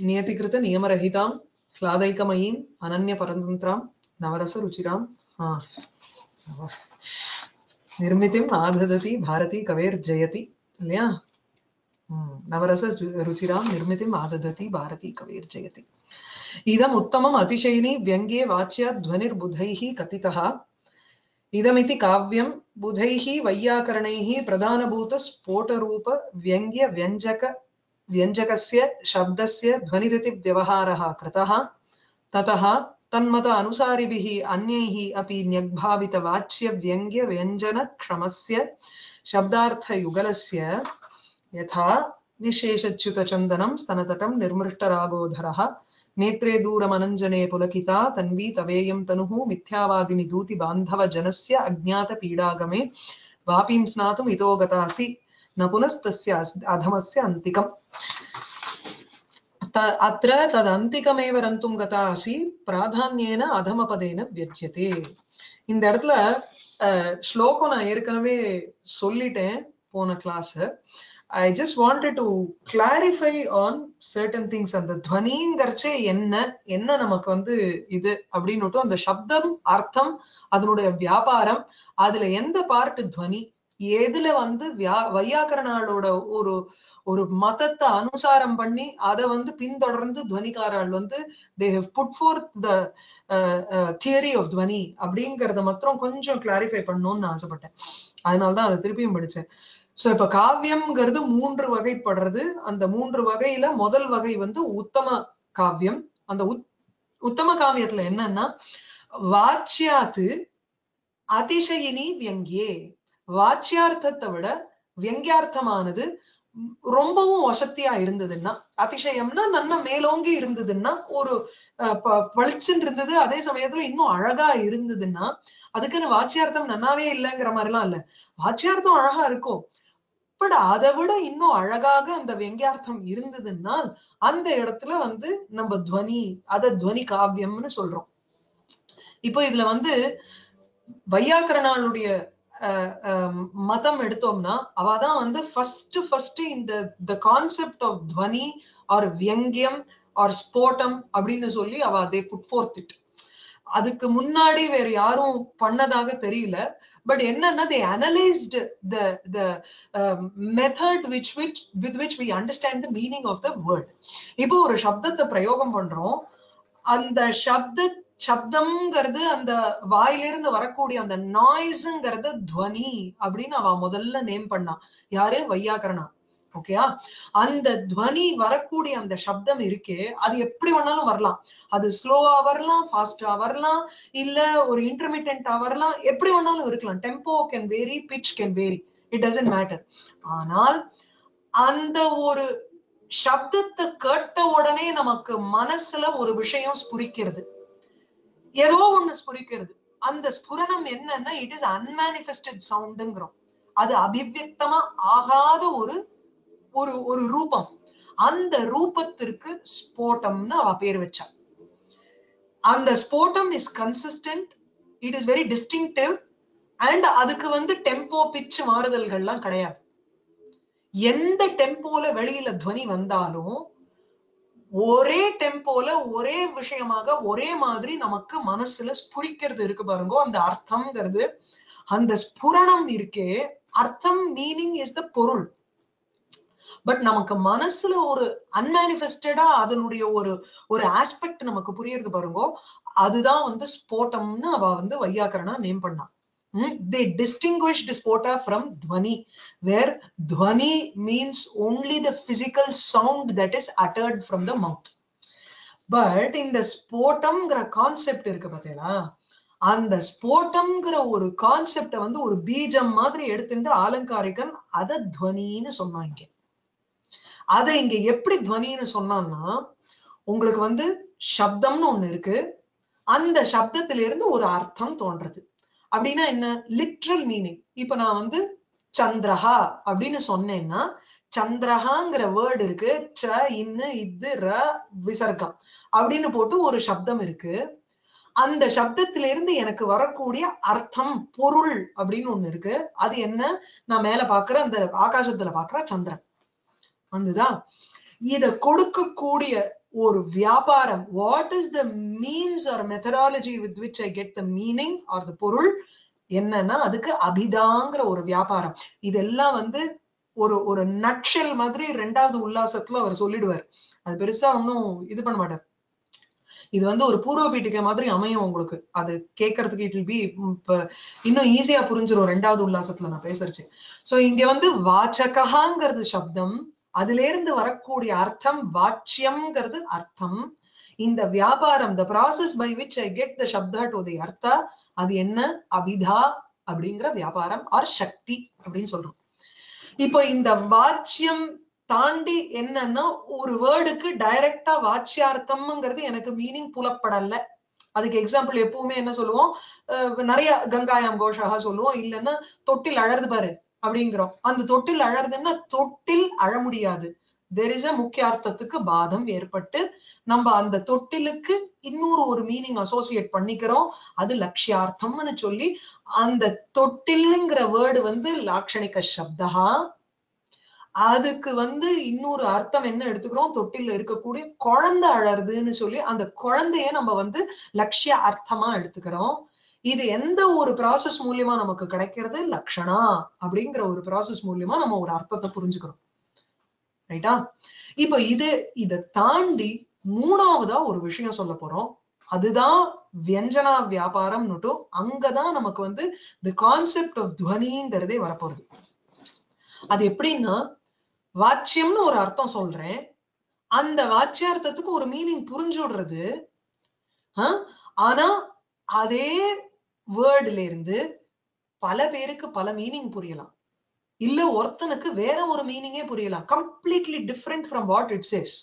नियतिकृत नियमरहितां क्लादैकमयीम् अनन्यपरतन्त्रां नवरसरुचिरां हा निर्मितिम् आददति भारती कवेर्जयति இல்லையா ம், நவரச ரு- ருச்சிராம் நிர்மிதிம் ஆதததி பாரதி கவேர்ஜயதி இதம் உத்தமம் அதிசயினி व्यङ्ग्ये वाच्या ध्वनिर्बुधैः कथितः इदमिति काव्यं बुधैः वैयाकरणैः प्रधानभूतस्फोटरूप व्यङ्ग्य व्यञ्जक व्यञ्जकस्य शब्दस्य ध्वनिरितिव्यवहारः कृतः ततः तन्मत अनुसारिभिः अन्यैः अपि न्यग्भावितवाच्यव्यङ्ग्यव्यञ्जनक्षमस्य शब्दार्थयुगलस्य यथा निःशेषच्युतचन्दनं स्तनतटं निर्मृष्टरागोधरः नेत्रे दूरमनञ्जने पुलकिता तन्वी तवेयं तनुः मिथ्यावादिनि दूति बान्धवजनस्य अज्ञातपीडागमे वापीं स्नातुम् इतो गतासि न पुनस्तस्य अस्- अधमस्य अन्तिकम् त- अत्र तदन्तिकमेव रन्तुं गता असि प्राधान्येन अधमपदेन व्यज्यते இந்த இடத்துல அஹ், ஸ்லோகம் நான் ஏற்கனவே சொல்லிட்டேன் போன class I just wanted to clarify on certain things அந்த துவனிங்கிறச்சே என்ன என்ன நமக்கு வந்து இது அப்படின்னுட்டு அந்த சப்தம் அர்த்தம் அதனுடைய வியாபாரம் அதுல எந்த பார்ட் துவனி எதுல வந்து வியா வையாக்கரனாளோட ஒரு ஒரு மதத்தை அனுசாரம் பண்ணி அதை வந்து பின்தொடர்ந்து துவனிக்காரால் வந்து they have put forth the theory of dhvani அப்படிங்கறத மாத்திரம் கொஞ்சம் கிளாரிஃபை பண்ணணும்னு நான் ஆசைப்பட்டேன் அதனாலதான் அதை திருப்பியும் படிச்சேன் சோ இப்ப காவியம்ங்கிறது மூன்று வகைப்படுறது அந்த மூன்று வகையில முதல் வகை வந்து உத்தம காவியம் அந்த உத்- உத்தம காவியத்துல என்னன்னா வாச்சியாத்து அதிசயினி வியங்கியே வாச்சியார்த்தத்தை விட வியங்கியார்த்தமானது ம், ரொம்பவும் வசத்தியா இருந்ததுன்னா அதிசயம்னா நல்லா மேலோங்கி இருந்ததுன்னா ஒரு அஹ், ப- பளிச்சுன்னு இருந்தது அதே சமயத்துல இன்னும் அழகா இருந்ததுன்னா அதுக்குன்னு வாச்சியார்த்தம் நன்னாவே இல்லைங்கிற மாதிரிலாம் இல்ல வாச்சியார்த்தம் அழகா இருக்கும் பட் அதை விட இன்னும் அழகாக அந்த வெங்கியார்த்தம் இருந்ததுன்னா அந்த இடத்துல வந்து நம்ம துவனி அத துவனி காவியம்னு சொல்றோம் இப்போ இதுல வந்து வையாக்கரனாளுடைய அஹ், அஹ், மதம் எடுத்தோம்னா அவதான் வந்து ஃபர்ஸ்ட் ஃபர்ஸ்ட் இந்த the concept of dhvani or vyangyam or sphotam அப்படின்னு சொல்லி அவ அதே புட் ஃபோர்த் இட் அதுக்கு முன்னாடி வேற யாரும் பண்ணதாக தெரியல பட் என்னன்னா they analysed the the method which which with which we understand the meaning of the word இப்போ ஒரு சப்தத்தை பிரயோகம் பண்றோம் அந்த சப்த சப்தம்ங்கிறது அந்த வாயிலிருந்து வரக்கூடிய அந்த நாய்ஸுங்கிறது துவனி அப்படின்னு அவ முதல்ல நேம் பண்ணா யாரு வையாகரணா ஓகேயா அந்த துவனி வரக்கூடிய அந்த சப்தம் இருக்கே அது எப்படி வேணாலும் வரலாம் அது ஸ்லோவா வரலாம் ஃபாஸ்டா வரலாம் இல்ல ஒரு இன்டர்மீடியண்டா வரலாம் எப்படி வேணாலும் இருக்கலாம் tempo can vary pitch can vary it doesn't matter ஆனால் அந்த ஒரு சப்தத்தை கேட்ட உடனே நமக்கு மனசுல ஒரு விஷயம் ஸ்புரிக்கிறது ஏதோ ஒண்ணு ஸ்புரிக்கிறது அந்த ஸ்புரணம் என்னன்னா இட் இஸ் அன்மேனிஃபெஸ்டட் சவுண்டுங்கிறோம் அது அபிவியக்தமா ஆகாத ஒரு ஒரு ஒரு ரூபம் அந்த ரூபத்திற்கு ஸ்போட்டம்னு அவ பேர் வச்சா அந்த sphotam is consistent it is very distinctive and அதுக்கு வந்து டெம்போ பிச் மாறுதல்கள்லாம் கிடையாது எந்த டெம்போல வெளியில துவனி வந்தாலும் ஒரே டெம்போல ஒரே விஷயமாக ஒரே மாதிரி நமக்கு மனசுல ஸ்புரிக்கிறது இருக்கு பாருங்க அந்த அர்த்தம்ங்கிறது அந்த ஸ்புரணம் இருக்கே அர்த்தம் மீனிங் இஸ் த பொருள் பட் நமக்கு மனசுல ஒரு அன்மேனிஃபெஸ்டடா அதனுடைய ஒரு ஒரு ஆஸ்பெக்ட் நமக்கு புரியுறது பாருங்க அதுதான் வந்து ஸ்போட்டம்னு அவ வந்து வையாக்கரணா நேம் பண்ணா they distinguished spota from dhvani where dhvani means only the physical sound that is uttered from the mouth but இந்த ஸ்போட்டம்ங்கிற கான்செப்ட் இருக்கு பாத்தீங்களா அந்த ஸ்போட்டம்ங்கிற ஒரு கான்செப்ட வந்து ஒரு பீஜம் மாதிரி எடுத்துட்டு ஆலங்காரிகன் அத துவனின்னு சொன்னாங்க அத இங்க எப்படி துவனின்னு சொன்னான்னா உங்களுக்கு வந்து சப்தம்னு ஒண்ணு இருக்கு அந்த சப்தத்தில இருந்து ஒரு அர்த்தம் தோன்றது அப்படின்னா என்ன லிட்ரல் மீனிங் இப்ப நான் வந்து சந்திரஹா அப்படின்னு சொன்னேன்னா சந்திரஹாங்கிற வேர்டு இருக்கு ச இன்னு இது ர விசர்க்கம் அப்படின்னு போட்டு ஒரு சப்தம் இருக்கு அந்த சப்தத்தில இருந்து எனக்கு வரக்கூடிய அர்த்தம் பொருள் அப்படின்னு ஒண்ணு இருக்கு அது என்ன நான் மேல பாக்குற அந்த ஆகாசத்துல பாக்குற சந்திரன் வந்துதா இத கொடுக்கக்கூடிய ஒரு வியாபாரம் what is the means or methodology with which I get the meaning or the porul என்னன்னா அதுக்கு அபிதாங்கிற ஒரு வியாபாரம் இதெல்லாம் வந்து ஒரு ஒரு நட்ஷல் மாதிரி ரெண்டாவது உல்லாசத்துல அவர் சொல்லிடுவார் அது பெருசா ஒன்னும் இது பண்ண மாட்டார் இது வந்து ஒரு பூர்வ பீட்டிகை மாதிரி அமையும் உங்களுக்கு அது கேட்கறதுக்கு இட் பி இப்ப இன்னும் ஈஸியா புரிஞ்சிடும் ரெண்டாவது உல்லாசத்துல நான் பேசுறச்சு சோ இங்க வந்து வாச்சகங்கிறது சப்தம் அதுல இருந்து வரக்கூடிய அர்த்தம் வாச்சியம்ங்கிறது அர்த்தம் இந்த வியாபாரம் the process by which I get the shabda to the artha அது என்ன அபிதா அப்படிங்கிற வியாபாரம் ஆர் சக்தி அப்படின்னு சொல்றோம் இப்போ இந்த வாச்சியம் தாண்டி என்னன்னா ஒரு வேர்டுக்கு டைரக்டா வாச்சியார்த்தம்ங்கிறது எனக்கு மீனிங் புலப்படல அதுக்கு எக்ஸாம்பிள் எப்பவுமே என்ன சொல்லுவோம் அஹ் நிறைய கங்காயாம் கோஷாக சொல்லுவோம் இல்லைன்னா தொட்டில் அழறது பாரு அப்படிங்கிறோம் அந்த தொட்டில் அழறதுன்னா தொட்டில் அழ முடியாது தெர் இஸ் அ முக்கியார்த்தத்துக்கு பாதம் ஏற்பட்டு நம்ம அந்த தொட்டிலுக்கு இன்னொரு ஒரு மீனிங் அசோசியேட் பண்ணிக்கிறோம் அது லட்சியார்த்தம்னு சொல்லி அந்த தொட்டில்ங்கிற வேர்டு வந்து லாட்சணிக சப்தா அதுக்கு வந்து இன்னொரு அர்த்தம் என்ன எடுத்துக்கிறோம் தொட்டில இருக்கக்கூடிய குழந்தை அழறதுன்னு சொல்லி அந்த குழந்தைய நம்ம வந்து லட்சிய அர்த்தமா எடுத்துக்கிறோம் இது எந்த ஒரு ப்ராசஸ் மூலியமா நமக்கு கிடைக்கிறது லக்ஷணா அப்படிங்கிற ஒரு ப்ராசஸ் மூலியமா நம்ம ஒரு அர்த்தத்தை புரிஞ்சுக்கிறோம் ரைட்டா இப்ப இது இதை தாண்டி மூணாவதா ஒரு விஷயம் சொல்ல போறோம் அதுதான் வியஞ்சனா வியாபாரம்னுட்டு அங்கதான் நமக்கு வந்து தி கான்செப்ட் ஆஃப் துவனிங்கிறதே வரப்போகுது அது எப்படின்னா வாச்சியம்னு ஒரு அர்த்தம் சொல்றேன் அந்த வாச்சியார்த்தத்துக்கு ஒரு மீனிங் புரிஞ்சு விடுறது ஆனா அதே வேர்டுல இருந்து பல பேருக்கு பல மீனிங் புரியலாம் இல்ல ஒருத்தனுக்கு வேற ஒரு மீனிங்கே புரியலாம் completely different from what it says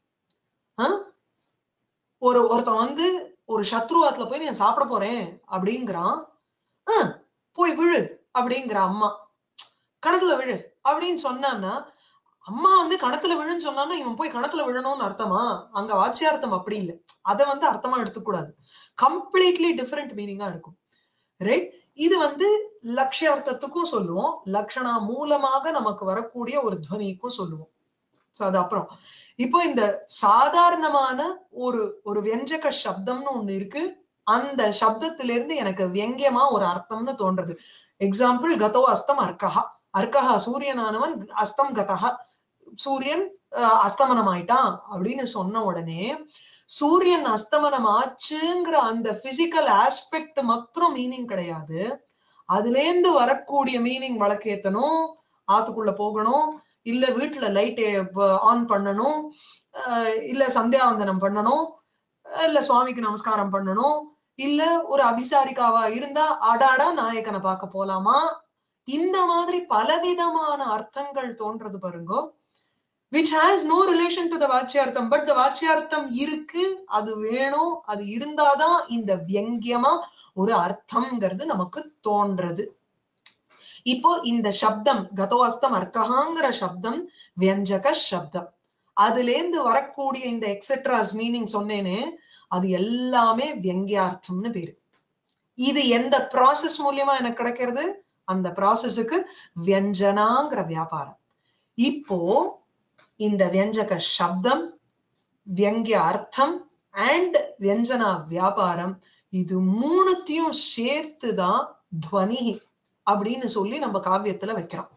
ஒரு ஒருத்தன் வந்து ஒரு சத்ருவாத்துல போய் நான் சாப்பிட போறேன் அப்படிங்கிறான் போய் விழு அப்படிங்கிற அம்மா கணத்துல விழு அப்படின்னு சொன்னான்னா அம்மா வந்து கணத்துல விழுன்னு சொன்னான்னா இவன் போய் கணத்துல விழணும்னு அர்த்தமா அங்க வாச்சியார்த்தம் அப்படி இல்லை அதை வந்து அர்த்தமா எடுத்துக்கூடாது கம்ப்ளீட்லி டிஃப்ரெண்ட் மீனிங்கா இருக்கும் ரைட் இது வந்து லட்சியார்த்தத்துக்கும் சொல்லுவோம் லக்ஷணா மூலமாக நமக்கு வரக்கூடிய ஒரு துவனிக்கும் சொல்லுவோம் சோ அது அப்புறம் இப்போ இந்த சாதாரணமான ஒரு ஒரு வியஞ்சக சப்தம்னு ஒண்ணு இருக்கு அந்த சப்தத்தில இருந்து எனக்கு வியங்கியமா ஒரு அர்த்தம்னு தோன்றது எக்ஸாம்பிள் கதோ அஸ்தம் அர்க்கஹா அர்க்கஹா சூரியனானவன் அஸ்தம் கதஹா சூரியன் அஸ்தமனம் ஆயிட்டான் அப்படின்னு சொன்ன உடனே சூரியன் அஸ்தமனம் ஆச்சுங்கிற அந்த பிசிக்கல் ஆஸ்பெக்ட் மாத்திரம் மீனிங் கிடையாது அதுல இருந்து வரக்கூடிய மீனிங் வழக்கேத்தணும் ஆத்துக்குள்ள போகணும் இல்ல வீட்டுல லைட் ஆன் பண்ணணும் இல்ல சந்தியாவந்தனம் பண்ணணும் இல்ல சுவாமிக்கு நமஸ்காரம் பண்ணணும் இல்ல ஒரு அபிசாரிக்காவா இருந்தா அடாடா நாயக்கனை பார்க்க போலாமா இந்த மாதிரி பலவிதமான அர்த்தங்கள் தோன்றது பாருங்க which has no relation to the vachyartham but the vachyartham இருக்கு அது வேணும் அது இருந்தாதான் இந்த வியங்கியமா ஒரு அர்த்தம்ங்கிறது நமக்கு தோன்றது இப்போ இந்த சப்தம் கதோஸ்தம் அர்க்கஹாங்கிற சப்தம் வியஞ்சக சப்தம் அதுல இருந்து வரக்கூடிய இந்த எக்ஸெட்ராஸ் மீனிங் சொன்னேனே அது எல்லாமே வியங்கியார்த்தம்னு பேரு இது எந்த ப்ராசஸ் மூலியமா எனக்கு கிடைக்கிறது அந்த ப்ராசஸுக்கு வியஞ்சனாங்கிற வியாபாரம் இப்போ இந்த வியஞ்சக சப்தம் வியங்கிய அர்த்தம் அண்ட் வியஞ்சனா வியாபாரம் இது மூணுத்தையும் சேர்த்துதான் துவனி அப்படின்னு சொல்லி நம்ம காவியத்துல வைக்கிறோம்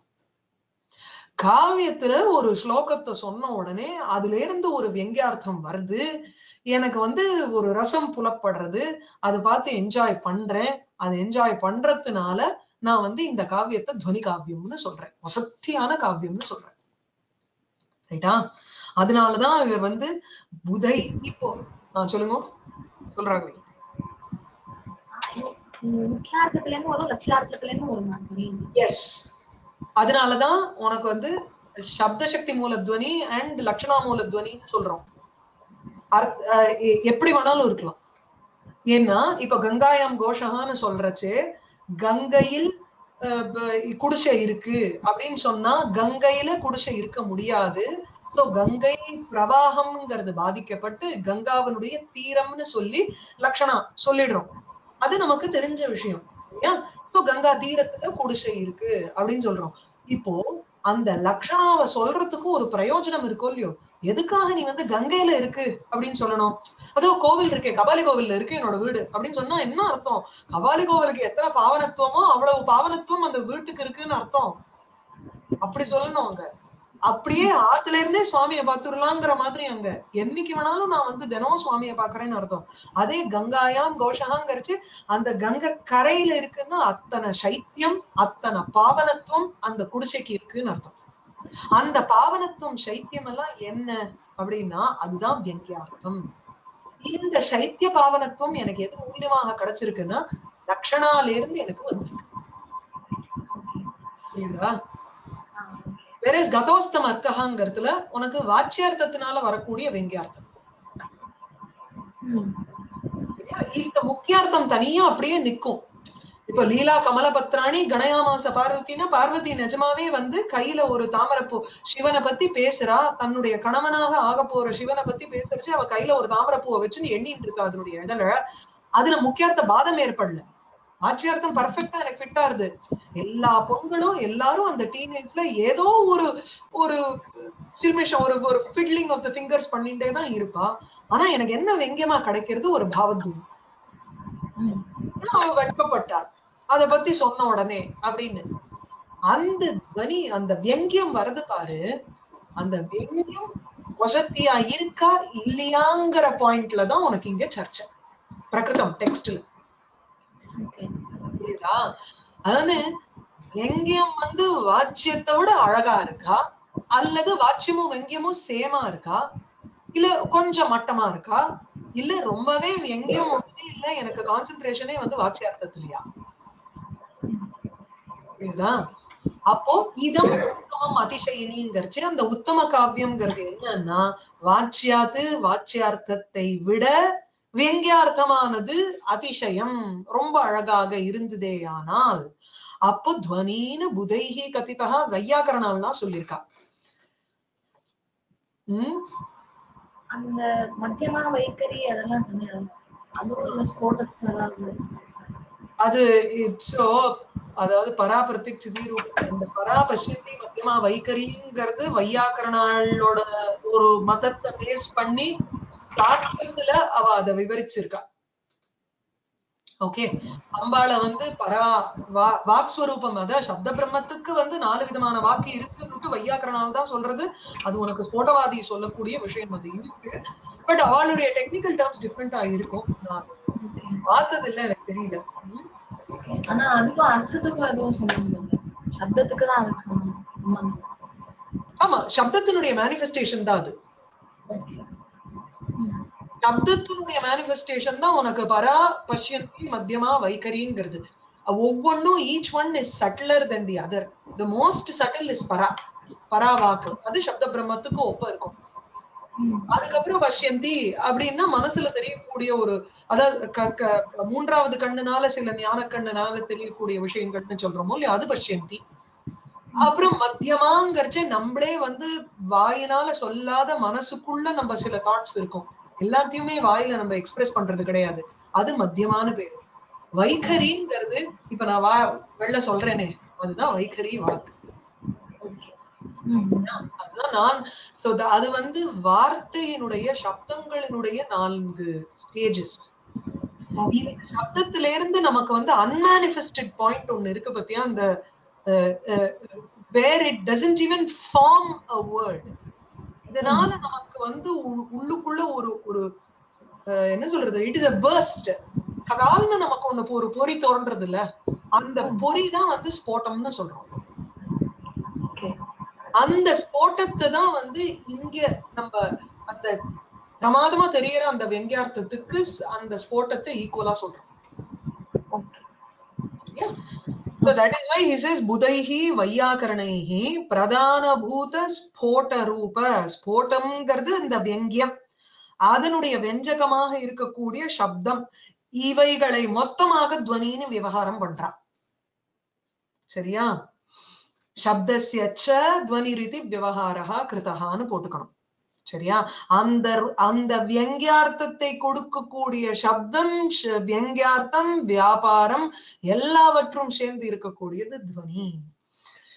காவியத்துல ஒரு ஸ்லோகத்தை சொன்ன உடனே அதுல இருந்து ஒரு வியங்கியார்த்தம் வருது எனக்கு வந்து ஒரு ரசம் புலப்படுறது அது பார்த்து என்ஜாய் பண்றேன் அது என்ஜாய் பண்றதுனால நான் வந்து இந்த காவியத்தை துவனி காவியம்னு சொல்றேன் வசத்தியான காவியம்னு சொல்றேன் ரைட்டா அதனாலதான் இவர் வந்து புதை இப்போ சொல்லுங்க சொல்றாங்க முக்கியார்த்தத்துல இருந்து வரும் லட்சியார்த்தத்துல இருந்து வரும் எஸ் அதனாலதான் உனக்கு வந்து சப்த சக்தி மூலத்வனி அண்ட் லட்சணா மூலத்வனின்னு சொல்றோம் எப்படி வேணாலும் இருக்கலாம் ஏன்னா இப்ப கங்காயாம் கோஷகான்னு சொல்றச்சு கங்கையில் குடிசை இருக்கு அப்படின்னு சொன்னா கங்கையில குடிசை இருக்க முடியாது சோ கங்கை பிரவாகம்ங்கிறது பாதிக்கப்பட்டு கங்காவனுடைய தீரம்னு சொல்லி லட்சணா சொல்லிடுறோம் அது நமக்கு தெரிஞ்ச விஷயம் இல்லையா சோ கங்கா தீரத்துல குடிசை இருக்கு அப்படின்னு சொல்றோம் இப்போ அந்த லக்ஷணாவை சொல்றதுக்கு ஒரு பிரயோஜனம் இருக்கோ இல்லையோ எதுக்காக நீ வந்து கங்கையில இருக்கு அப்படின்னு சொல்லணும் அதோ கோவில் இருக்கே கபாலி கோவில்ல இருக்கு என்னோட வீடு அப்படின்னு சொன்னா என்ன அர்த்தம் கபாலி கோவிலுக்கு எத்தனை பாவனத்துவமோ அவ்வளவு பாவனத்துவம் அந்த வீட்டுக்கு இருக்குன்னு அர்த்தம் அப்படி சொல்லணும் அங்க அப்படியே ஆத்துல இருந்தே சுவாமியை பாத்துடலாங்கிற மாதிரி அங்க என்னைக்கு வேணாலும் நான் வந்து தினமும் சுவாமியை பாக்குறேன்னு அர்த்தம் அதே கங்காயாம் கோஷகாங்கிறச்சு அந்த கங்கை கரையில இருக்குன்னா அத்தனை சைத்தியம் அத்தனை பாவனத்துவம் அந்த குடிசைக்கு இருக்குன்னு அர்த்தம் அந்த பாவனத்துவம் சைத்தியம் எல்லாம் என்ன அப்படின்னா அதுதான் வியங்கியார்த்தம் இந்த சைத்திய பாவனத்துவம் எனக்கு எது மூலியமாக கிடைச்சிருக்குன்னா லக்ஷணால இருந்து எனக்கு வந்திருக்கு புரியுதா வேற கதோஸ்தம் அர்க்கஹாங்கிறதுல உனக்கு வாச்சியார்த்தத்தினால வரக்கூடிய வெங்கியார்த்தம் ம். சரியா? இந்த முக்கியார்த்தம் தனியா அப்படியே நிக்கும் இப்ப லீலா கமலபத்ராணி கணயாமாச பார்வதினா பார்வதி நிஜமாவே வந்து கையில ஒரு தாமரைப்பூ சிவனை பத்தி பேசுறா தன்னுடைய கணவனாக ஆக போற சிவனை பத்தி பேசுறச்சு அவ கையில ஒரு தாமரைப்பூவை வச்சுன்னு எண்ணிட்டு இருக்கா அதனுடைய இதழ அதுல முக்கியார்த்த பாதம் ஏற்படல ஆட்சியார்த்தம் பர்ஃபெக்டா எனக்கு ஃபிட்டா இருது எல்லா பொண்களும் எல்லாரும் அந்த டீனேஜ்ல ஏதோ ஒரு ஒரு சில்மிஷம் ஒரு ஒரு ஃபிட்லிங் ஆஃப் த ஃபிங்கர்ஸ் பண்ணிட்டே தான் இருப்பா ஆனா எனக்கு என்ன வெங்கியமா கிடைக்கிறது ஒரு பாவத்தூர் ம். அவ வெட்கப்பட்டார் அத பத்தி சொன்ன உடனே அப்படின்னு அந்த துவனி அந்த வெங்கியம் வருது பாரு அந்த வெங்கியம் வசத்தியா இருக்கா இல்லையாங்கிற பாயிண்ட்ல தான் உனக்கு இங்க சர்ச்சை பிரகிருதம் டெக்ஸ்ட்ல ஓகே புரியுதா அதாவது வெங்கியம் வந்து வாச்சியத்தை விட அழகா இருக்கா அல்லது வாச்சியமும் வெங்கியமும் சேமா இருக்கா இல்ல கொஞ்சம் மட்டமா இருக்கா இல்ல ரொம்பவே வெங்கியம் ஒண்ணுமே இல்ல எனக்கு கான்சென்ட்ரேஷனே வந்து வாச்சியார்த்தத்திலயா புரியுதா அப்போ இதம் உத்தமம் அதிசயினிங்கிறச்சு அந்த உத்தம காவியம்ங்கிறது என்னன்னா வாச்சியாத்து வாச்சியார்த்தத்தை விட வெங்கியார்த்தமானது அதிசயம் ரொம்ப அழகாக இருந்ததேயானால் அப்போ துவனின்னு புதைஹி கதிதா வையாக்கரணால்லாம் சொல்லியிருக்கா உம் அந்த மத்தியமா வைக்கரி அதெல்லாம் சொன்னீங்க அதுவும் இல்ல ஸ்போட்டத்துக்கு அதாவது அது இட்ஸோ அதாவது பரா பிரத்யக்ஷதி ரூபம் இந்த பரா பஷ்யந்தி மத்தியமா வைகரிங்கிறது வையாக்கரணாளோட ஒரு மதத்தை பேஸ் பண்ணி தாக்கத்துல அவ அதை விவரிச்சிருக்கா ஓகே அம்பாளை வந்து பரா வா வாக்ஸ்வரூபம் அதான் சப்த பிரம்மத்துக்கு வந்து நாலு விதமான வாக்கு இருக்குன்னு வையாக்கரனால் தான் சொல்றது அது உனக்கு ஸ்போட்டவாதி சொல்லக்கூடிய விஷயம் அது இருக்கு பட் அவளுடைய டெக்னிக்கல் டேர்ம்ஸ் டிஃப்ரெண்டா இருக்கும் நான் பார்த்தது இல்ல எனக்கு தெரியல ம். ஆனா அதுக்கும் அர்த்தத்துக்கும் எதுவும் சம்பந்தம் இல்லை சப்தத்துக்கு தான் அதுக்கு சம்பந்தம் சம்பந்தம் ஆமா சப்தத்தினுடைய மேனிஃபெஸ்டேஷன் தான் அது ஓகே ம். சப்தத்தினுடைய மேனிஃபெஸ்டேஷன் தான் உனக்கு பரா பஷ்யந்தி மத்தியமா வைகரிங்கிறது ஒவ்வொன்னும் each one is subtler than the other the most subtle is para para வாக்கு அது சப்த பிரம்மத்துக்கு ஒப்ப இருக்கும் ம். அதுக்கப்புறம் பஷ்யந்தி அப்படின்னா மனசுல தெரியக்கூடிய ஒரு அதாவது க- க- மூன்றாவது கண்ணுனால சில ஞான கண்ணுனால தெரியக்கூடிய விஷயங்கள்னு சொல்றோமோ இல்லையா அது பஷ்யந்தி அப்புறம் மத்தியமாங்கிறச்சே நம்மளே வந்து வாயினால சொல்லாத மனசுக்குள்ள நம்ம சில தாட்ஸ் இருக்கும் எல்லாத்தையுமே வாயில நம்ம எக்ஸ்பிரஸ் பண்றது கிடையாது அது மத்தியமான பேரு வைகரிங்கிறது இப்ப நான் வா வெளில சொல்றேனே அதுதான் வைகரி வாக்கு ஓகே ம். அதுதான் நான் சோ அது வந்து வார்த்தையினுடைய சப்தங்களினுடைய நான்கு ஸ்டேஜஸ் இந்த சப்தத்துல இருந்து நமக்கு வந்து அன்மானிஃபெஸ்டட் பாயிண்ட் ஒண்ணு இருக்கு பத்தியா அந்த where it doesn't even form a word இதனால நமக்கு வந்து உ- உள்ளுக்குள்ள ஒரு ஒரு அஹ், என்ன சொல்றது இட் இஸ் அ பர்ஸ்ட் ககால்னு நமக்கு ஒண்ணு ஒரு பொறி தோன்றது இல்ல அந்த பொறி தான் வந்து ஸ்போட்டம்னு சொல்றோம் ஓகே அந்த ஸ்போட்டத்தை தான் வந்து இங்க நம்ம அந்த பிரமாதமா தெரியற அந்த வெங்கியார்த்தத்துக்கு ஸ்- அந்த ஸ்போட்டத்தை ஈக்குவலா சொல்றோம் okay Yeah. So that is why he says budaihi வையாகரணைஹி பிரதானபூத ஸ்போட ரூப ஸ்போட்டம்ங்கிறது இந்த வெங்கியம் அதனுடைய வெஞ்சகமாக இருக்கக்கூடிய சப்தம் இவைகளை மொத்தமாக துவனின்னு விவகாரம் பண்றான் சரியா சப்தஸ்ய ச துவனி ரீதி விவகாரா கிருதகான்னு போட்டுக்கணும் சரியா அந்த ரு- அந்த வியங்கியார்த்தத்தை கொடுக்கக்கூடிய சப்தம் ஷ- வியங்கியார்த்தம் வியாபாரம் எல்லாவற்றும் சேர்ந்து இருக்கக்கூடியது துவனி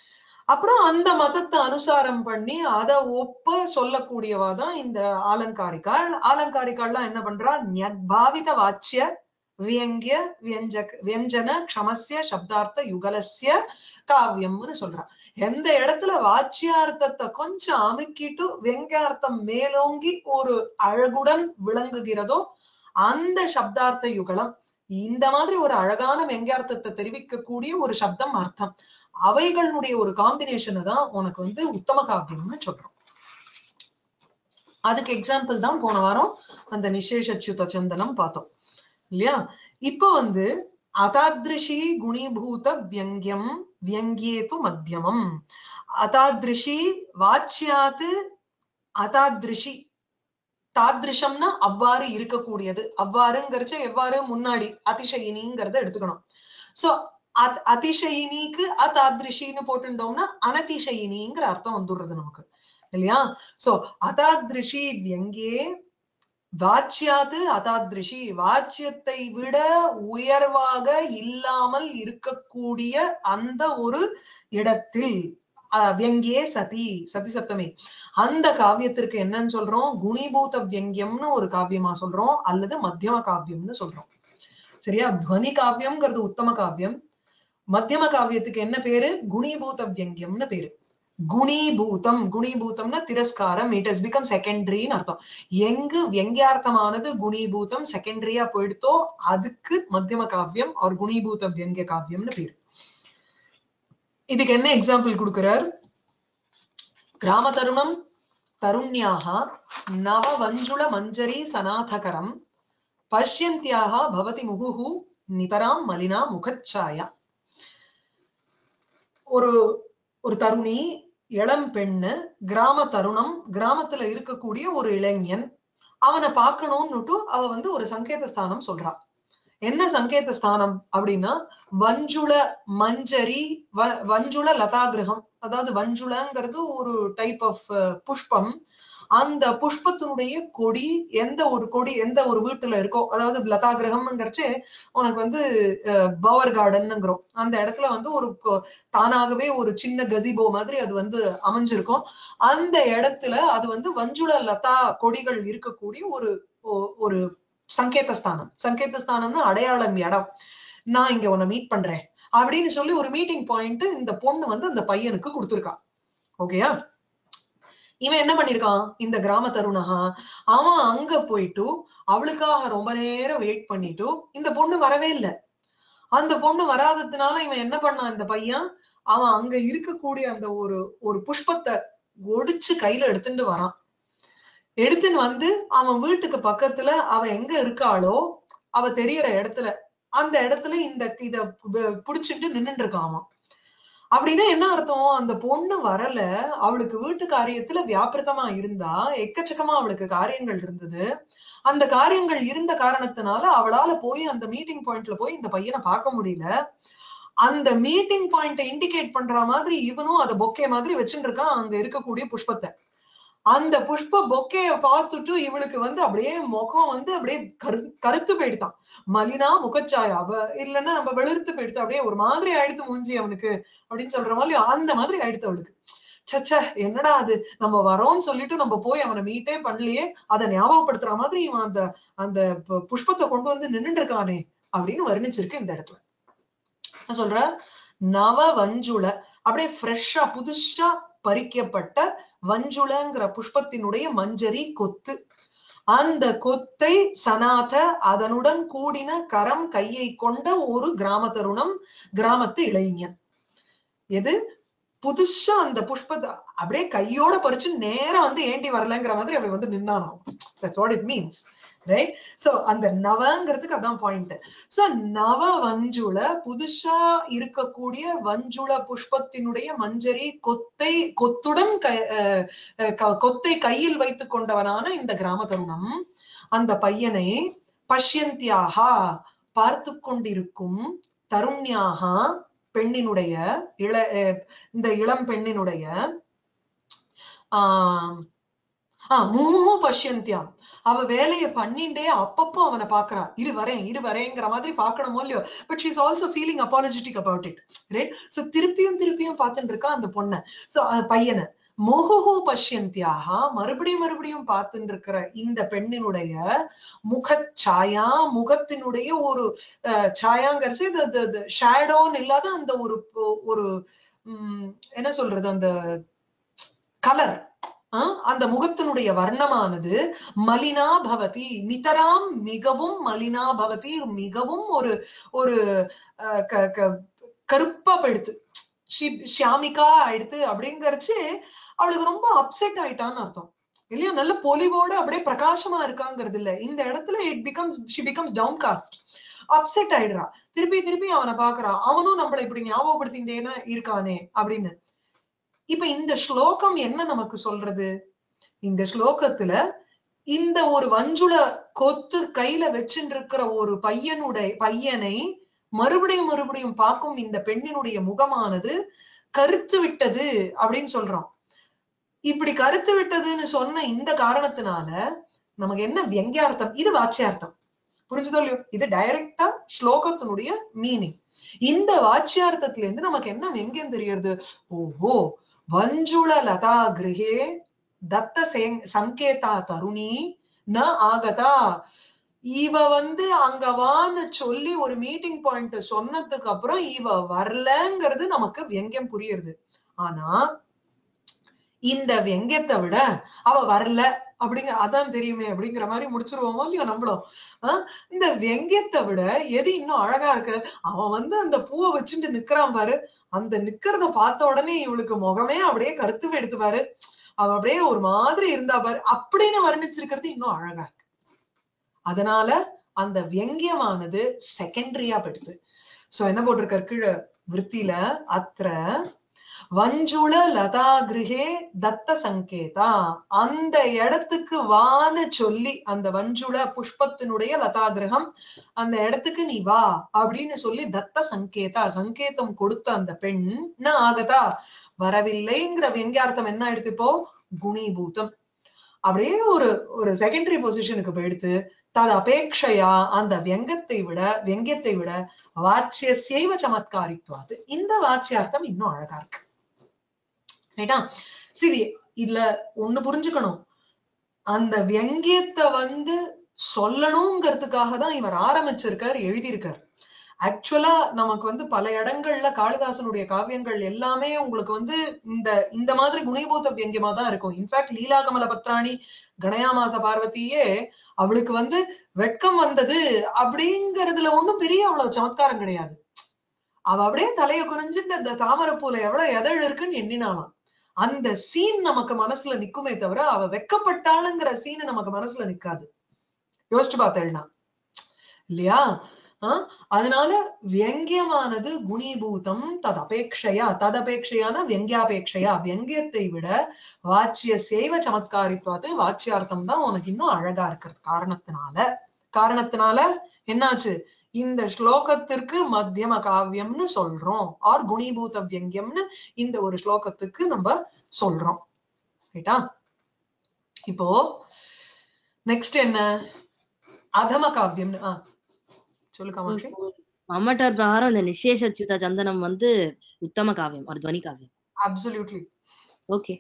அப்புறம் அந்த மதத்தை அனுசாரம் பண்ணி அதை ஒப்ப சொல்லக்கூடியவா தான் இந்த ஆலங்காரிக்காள் ஆலங்காரிக்காள்லாம் என்ன பண்றா ஞக்பாவித வாச்சிய வியங்கிய வியஞ்சக வியஞ்சன க்ஷமஸ்ய சப்தார்த்த யுகலஸ்ய காவியம்னு சொல்றா எந்த இடத்துல வாச்சியார்த்தத்தை கொஞ்சம் அமுக்கிட்டு வெங்கார்த்தம் மேலோங்கி ஒரு அழகுடன் விளங்குகிறதோ அந்த சப்தார்த்த யுகலம் இந்த மாதிரி ஒரு அழகான வெங்கார்த்தத்தை தெரிவிக்கக்கூடிய ஒரு சப்தம் அர்த்தம் அவைகளுடைய ஒரு காம்பினேஷனை தான் உனக்கு வந்து உத்தம காவியம்னு சொல்றோம் அதுக்கு எக்ஸாம்பிள் தான் போன வாரம் அந்த நிசேஷச்சுத சந்தனம் பார்த்தோம் இல்லையா இப்ப வந்து அதாதிருஷி குணிபூத வியங்கியம் வியங்கியேது மத்தியமம் அதாதிருஷி வாச்சியாத்து அதாதிருஷி தாத்ரிஷம்னா அவ்வாறு இருக்கக்கூடியது அவ்வாறுங்கிறச்ச எவ்வாறு முன்னாடி அதிசயினிங்கிறத எடுத்துக்கணும் சோ அதிசயினிக்கு அதாத்ரிஷின்னு போட்டுட்டோம்னா அனதிசயினிங்கிற அர்த்தம் வந்துடுறது நமக்கு இல்லையா சோ அதாத்ரிஷி எங்கே வாச்சியாது அதாத்ரிஷி வாச்சியத்தை விட உயர்வாக இல்லாமல் இருக்கக்கூடிய அந்த ஒரு இடத்தில் வியங்கியே சதி சதி சப்தமே அந்த காவியத்திற்கு என்னன்னு சொல்றோம் குணிபூத வியங்கியம்னு ஒரு காவியமா சொல்றோம் அல்லது மத்தியம காவியம்னு சொல்றோம் சரியா துவனி காவியம்ங்கிறது உத்தம காவியம் மத்தியம காவியத்துக்கு என்ன பேரு குணிபூத வியங்கியம்னு பேரு குணீபூதம் குணீபூதம்னா திரஸ்காரம் இட் ஹஸ் பிகம் செகண்டரின்னு அர்த்தம் எங்கு வியங்கியார்த்தமானது குணீபூதம் செகண்டரியா போயிடுத்தோ அதுக்கு மத்தியம காவியம் ஒரு குணீபூத வியங்கிய காவியம்னு பேரு இதுக்கு என்ன எக்ஸாம்பிள் கொடுக்கிறார் கிராம தருணம் தருண்யாக நவ வஞ்சுள மஞ்சரி சனாதகரம் பஷ்யந்தியாக பவதி முகுஹு நிதராம் மலினா முகச்சாயா ஒரு ஒரு தருணி இளம் பெண்ணு கிராம தருணம் கிராமத்துல இருக்கக்கூடிய ஒரு இளைஞன் அவனை பார்க்கணும்னுட்டு அவ வந்து ஒரு சங்கேத ஸ்தானம் சொல்றா என்ன சங்கேத ஸ்தானம் அப்படின்னா வஞ்சுள மஞ்சரி வஞ்சுள லதாகிரகம் அதாவது வஞ்சுளங்கிறது ஒரு டைப் ஆஃப் புஷ்பம் அந்த புஷ்பத்தினுடைய கொடி எந்த ஒரு கொடி எந்த ஒரு வீட்டுல இருக்கோ அதாவது லதாகிரகம்ங்கிறச்சு உனக்கு வந்து பவர் கார்டன்ங்கிறோம் அந்த இடத்துல வந்து ஒரு தானாகவே ஒரு சின்ன கசிபோ மாதிரி அது வந்து அமைஞ்சிருக்கும் அந்த இடத்துல அது வந்து வஞ்சுள லதா கொடிகள் இருக்கக்கூடிய ஒரு ஒரு சங்கேதஸ்தானம் சங்கேதஸ்தானம்னா அடையாளம் இடம் நான் இங்க உன்னை மீட் பண்றேன் அப்படின்னு சொல்லி ஒரு மீட்டிங் பாயிண்ட் இந்த பொண்ணு வந்து அந்த பையனுக்கு கொடுத்துருக்கா ஓகேயா இவன் என்ன பண்ணிருக்கான் இந்த கிராம தருணகா அவன் அங்க போயிட்டு அவளுக்காக ரொம்ப நேரம் வெயிட் பண்ணிட்டு இந்த பொண்ணு வரவே இல்லை அந்த பொண்ணு வராததுனால இவன் என்ன பண்ணான் இந்த பையன் அவன் அங்க இருக்கக்கூடிய அந்த ஒரு ஒரு புஷ்பத்தை ஒடிச்சு கையில எடுத்துட்டு வரான் எடுத்துன்னு வந்து அவன் வீட்டுக்கு பக்கத்துல அவ எங்க இருக்காளோ அவ தெரியற இடத்துல அந்த இடத்துல இந்த இத புடிச்சிட்டு நின்னுட்டு இருக்கான் அவன் அப்படின்னா என்ன அர்த்தம் அந்த பொண்ணு வரல அவளுக்கு வீட்டு காரியத்துல வியாபிரதமா இருந்தா எக்கச்சக்கமா அவளுக்கு காரியங்கள் இருந்தது அந்த காரியங்கள் இருந்த காரணத்தினால அவளால போய் அந்த மீட்டிங் பாயிண்ட்ல போய் இந்த பையனை பார்க்க முடியல அந்த மீட்டிங் பாயிண்ட இண்டிகேட் பண்ற மாதிரி இவனும் அதை பொக்கே மாதிரி வச்சுட்டு இருக்கான் அங்க இருக்கக்கூடிய புஷ்பத்தை அந்த புஷ்ப பொக்கைய பார்த்துட்டு இவளுக்கு வந்து அப்படியே முகம் வந்து அப்படியே கரு கருத்து போயிடுதான் மலினா முகச்சாயா அவ இல்லைன்னா நம்ம வெளுத்து போயிடுத்து அப்படியே ஒரு மாதிரி ஆயிடுத்து மூஞ்சி அவனுக்கு அப்படின்னு சொல்ற மாதிரி அந்த மாதிரி ஆயிடுத்து அவளுக்கு சச்ச என்னடா அது நம்ம வரோம்னு சொல்லிட்டு நம்ம போய் அவனை மீட்டே பண்ணலையே அதை ஞாபகப்படுத்துற மாதிரி இவன் அந்த அந்த புஷ்பத்தை கொண்டு வந்து நின்றுட்டு இருக்கானே அப்படின்னு வர்ணிச்சிருக்கு இந்த இடத்துல நான் சொல்ற நவ வஞ்சுள அப்படியே ஃப்ரெஷ்ஷா புதுசா பறிக்கப்பட்ட வஞ்சுளங்கிற புஷ்பத்தினுடைய மஞ்சரி கொத்து அந்த கொத்தை சனாத அதனுடன் கூடின கரம் கையை கொண்ட ஒரு கிராம தருணம் கிராமத்து இளைஞன் எது புதுசா அந்த புஷ்பத்தை அப்படியே கையோட பறிச்சு நேரா வந்து ஏண்டி வரலங்கிற மாதிரி அவன் வந்து நின்னானோ that's what it means right so அந்த நவங்கிறதுக்கு அதான் பாயிண்ட் சோ நவ வஞ்சுள புதுசா இருக்கக்கூடிய வஞ்சுள புஷ்பத்தினுடைய மஞ்சரி கொத்தை கொத்துடன் கொத்தை கையில் வைத்துக் கொண்டவனான இந்த கிராம தருணம் அந்த பையனை பஷ்யந்தியாக பார்த்து கொண்டிருக்கும் தருண்யாக பெண்ணினுடைய இள இந்த இளம் பெண்ணினுடைய ஆஹ் ஆஹ் மூஹு பஷ்யந்தியாம் அவ வேலைய பண்ணிண்டே அப்பப்போ அவனை பாக்குறா இரு வரேன் இரு வரேங்கிற மாதிரி பாக்கணுமோ இல்லையோ but she's also feeling apologetic about it right so திருப்பியும் திருப்பியும் பார்த்துட்டு இருக்கா அந்த பொண்ணை சோ பையனை முகுஹு பஷ்யந்தியாக மறுபடியும் மறுபடியும் பார்த்துட்டு இருக்கிற இந்த பெண்ணினுடைய முகச்சாயா முகத்தினுடைய ஒரு அஹ், சாயாங்கிறச்சு இது ஷேடோன்னு இல்லாத அந்த ஒரு ஒரு உம் என்ன சொல்றது அந்த கலர் அந்த முகத்தினுடைய வர்ணமானது மலினா பவதி நிதராம் மிகவும் மலினா பவதி மிகவும் ஒரு ஒரு அஹ், க- க- கருப்பா போயிடுது ஷி- ஷியாமிகா ஆயிடுத்து அப்படிங்கறச்சு அவளுக்கு ரொம்ப அப்செட் ஆயிட்டான்னு அர்த்தம் இல்லையா நல்ல பொலிவோட அப்படியே பிரகாசமா இருக்காங்கிறது இல்ல இந்த இடத்துல it becomes she becomes downcast upset ஆயிடுறா திருப்பி திருப்பி அவனை பாக்குறா அவனும் நம்மள இப்படி ஞாபகப்படுத்திட்டேனா இருக்கானே அப்படின்னு இப்ப இந்த ஸ்லோகம் என்ன நமக்கு சொல்றது இந்த ஸ்லோகத்துல இந்த ஒரு வஞ்சுள கொத்து கையில வச்சுட்டு இருக்கிற ஒரு பையனுடைய பையனை மறுபடியும் மறுபடியும் பார்க்கும் இந்த பெண்ணினுடைய முகமானது கருத்து விட்டது அப்படின்னு சொல்றோம் இப்படி கருத்து விட்டதுன்னு சொன்ன இந்த காரணத்தினால நமக்கு என்ன வியங்கியார்த்தம் இது வாச்சியார்த்தம் புரிஞ்சுதோ இல்லையோ இது டைரக்டா ஸ்லோகத்தினுடைய மீனிங் இந்த வாச்சியார்த்தத்துல இருந்து நமக்கு என்ன வெங்கியம் தெரியறது ஓஹோ வஞ்சுள லதா கிரகே தத்த சேங்- சங்கேதா தருணி ந ஆகதா இவ வந்து அங்க வான்னு சொல்லி ஒரு மீட்டிங் பாயிண்ட் சொன்னதுக்கு அப்புறம் இவ வரலங்கிறது நமக்கு வெங்கியம் புரியுது ஆனா இந்த வெங்கியத்தை விட அவ வரல அப்படிங்க அதான் தெரியுமே அப்படிங்கிற மாதிரி முடிச்சிருவோமோ இல்லையோ நம்மளும் ஆஹ் இந்த வெங்கியத்தை விட எது இன்னும் அழகா இருக்கு அவன் வந்து அந்த பூவை வச்சுட்டு நிக்கிறான் பாரு அந்த நிக்கிறத பார்த்த உடனே இவளுக்கு முகமே அப்படியே கருத்து எடுத்து பாரு அவ அப்படியே ஒரு மாதிரி இருந்தா பாரு அப்படின்னு வர்ணிச்சிருக்கிறது இன்னும் அழகா இருக்கு அதனால அந்த வியங்கியமானது செகண்டரியா படுது சோ என்ன போட்டிருக்காரு கீழே விற்த்தியில அத்திர வஞ்சுள லதா கிருஹே தத்த சங்கேதா அந்த இடத்துக்கு வான்னு சொல்லி அந்த வஞ்சுள புஷ்பத்தினுடைய லதா கிரகம் அந்த இடத்துக்கு நீ வா அப்படின்னு சொல்லி தத்த சங்கேதா சங்கேதம் கொடுத்த அந்த பெண் என்ன ஆகதா வரவில்லைங்கிற வெங்கியார்த்தம் என்ன ஆயிடுத்து இப்போ குணீபூதம் அப்படியே ஒரு ஒரு செகண்டரி பொசிஷனுக்கு போயிடுத்து தது அபேட்சையா அந்த வியங்கத்தை விட வியங்கியத்தை விட வாச்சிய சேவ சமத்காரித்துவாது இந்த வாச்சியார்த்தம் இன்னும் அழகா இருக்கு ரைட்டா சரி இதுல ஒண்ணு புரிஞ்சுக்கணும் அந்த வியங்கியத்தை வந்து சொல்லணுங்கிறதுக்காக தான் இவர் ஆரம்பிச்சிருக்கார் எழுதியிருக்கார் ஆக்சுவலா நமக்கு வந்து பல இடங்கள்ல காளிதாசனுடைய காவியங்கள் எல்லாமே உங்களுக்கு வந்து இந்த இந்த மாதிரி குணீபூத வியங்கியமா தான் இருக்கும் இன்ஃபேக்ட் லீலா கமல பத்ராணி கணயாமாச பார்வதியே அவளுக்கு வந்து வெட்கம் வந்தது அப்படிங்கறதுல ஒண்ணும் பெரிய அவ்வளவு சமத்காரம் கிடையாது அவ அப்படியே தலைய குனிஞ்சுட்டு அந்த தாமரைப்பூல எவ்வளவு எதழ் இருக்குன்னு எண்ணினாலாம் அந்த சீன் நமக்கு மனசுல நிக்குமே தவிர அவ வெக்கப்பட்டாளுங்கிற சீன் நமக்கு மனசுல நிக்காது யோசிச்சு பார்த்தேன்னா இல்லையா ஆஹ் அதனால வியங்கியமானது குணீபூதம் ததபேட்சையா ததபேட்சையான வியங்கியாபேட்சையா வியங்கியத்தை விட வாச்சிய சேவ சமத்காரித்வாது வாச்சியார்த்தம் தான் உனக்கு இன்னும் அழகா இருக்கிறது காரணத்தினால காரணத்தினால என்னாச்சு இந்த ஸ்லோகத்திற்கு மத்தியம காவியம்னு சொல்றோம் ஆர் குணீபூத வியங்கியம்னு இந்த ஒரு ஸ்லோகத்துக்கு நம்ம சொல்றோம் ரைட்டா இப்போ நெக்ஸ்ட் என்ன அதம காவியம்னு ஆஹ் சொல்லு காமாட்சி மம்மட்டார் பிரகாரம் இந்த நிசேஷச்சுத சந்தனம் வந்து உத்தம காவியம் ஒரு துவனி காவியம் அப்சல்யூட்லி ஓகே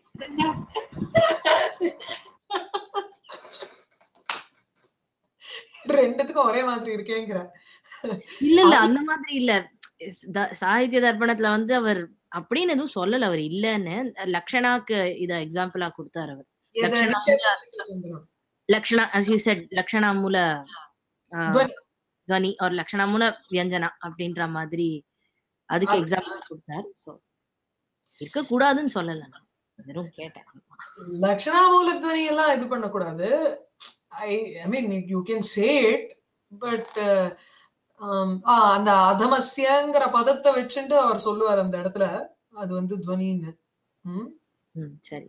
ரெண்டுத்துக்கும் ஒரே மாதிரி இருக்கேங்கிற இல்ல இல்ல அந்த மாதிரி இல்ல த- சாகித்ய தர்ப்பணத்துல வந்து அவர் அப்படின்னு எதுவும் சொல்லல அவர் இல்லன்னு லக்ஷனாக்கு இத எக்ஸாம்பிளா கொடுத்தாரு அவர் எது லக்ஷணா நிசேஷச்சுதம் லக்ஷணா as you said லக்ஷணா மூல ஆஹ், துவனி. துவனி ஒரு லக்ஷணா மூல வியஞ்சனா அப்படின்ற மாதிரி அதுக்கு எக்ஸாம்பிள் கொடுத்தாரு சோ இருக்க கூடாதுன்னு சொல்லல நான் வெறும் கேட்டேன் லக்ஷணாமூல துவனி எல்லாம் இது பண்ணக்கூடாது I I mean you can say it but அந்த அதமஸ்யங்கிற பதத்தை வச்சுட்டு அவர் சொல்லுவார் அந்த இடத்துல அது வந்து துவனின்னு ம், ம் சரி